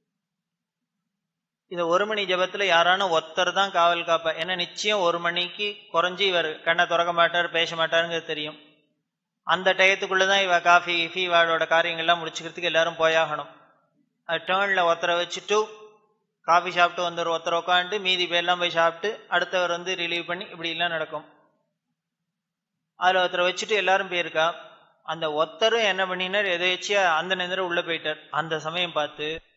இந்த ஒரு மணி ஜபத்துல யாரான ஒருத்தர் தான் காவல் காப்பா ஏன்னா நிச்சயம் ஒரு மணிக்கு குறைஞ்சி இவர் கண்ணை திறக்க மாட்டார் பேச மாட்டாருங்கிறது தெரியும் அந்த டயத்துக்குள்ளதான் இவ காஃபி கீஃபி இவாளோட காரியங்கள்லாம் முடிச்சுக்கிறதுக்கு எல்லாரும் போயாகணும் அது டேர்ன்ல ஒருத்தரை வச்சுட்டு காஃபி சாப்பிட்டு வந்துடும் ஒருத்தர் உட்காந்து மீதி பேர்லாம் போய் சாப்பிட்டு அடுத்தவர் வந்து ரிலீவ் பண்ணி இப்படி எல்லாம் நடக்கும் அதுல ஒருத்தரை வச்சுட்டு எல்லாரும் போயிருக்கா அந்த ஒத்தரும் என்ன பண்ணினார் எதேச்சியா அந்த நேரம் உள்ள போயிட்டார் அந்த சமயம் பார்த்து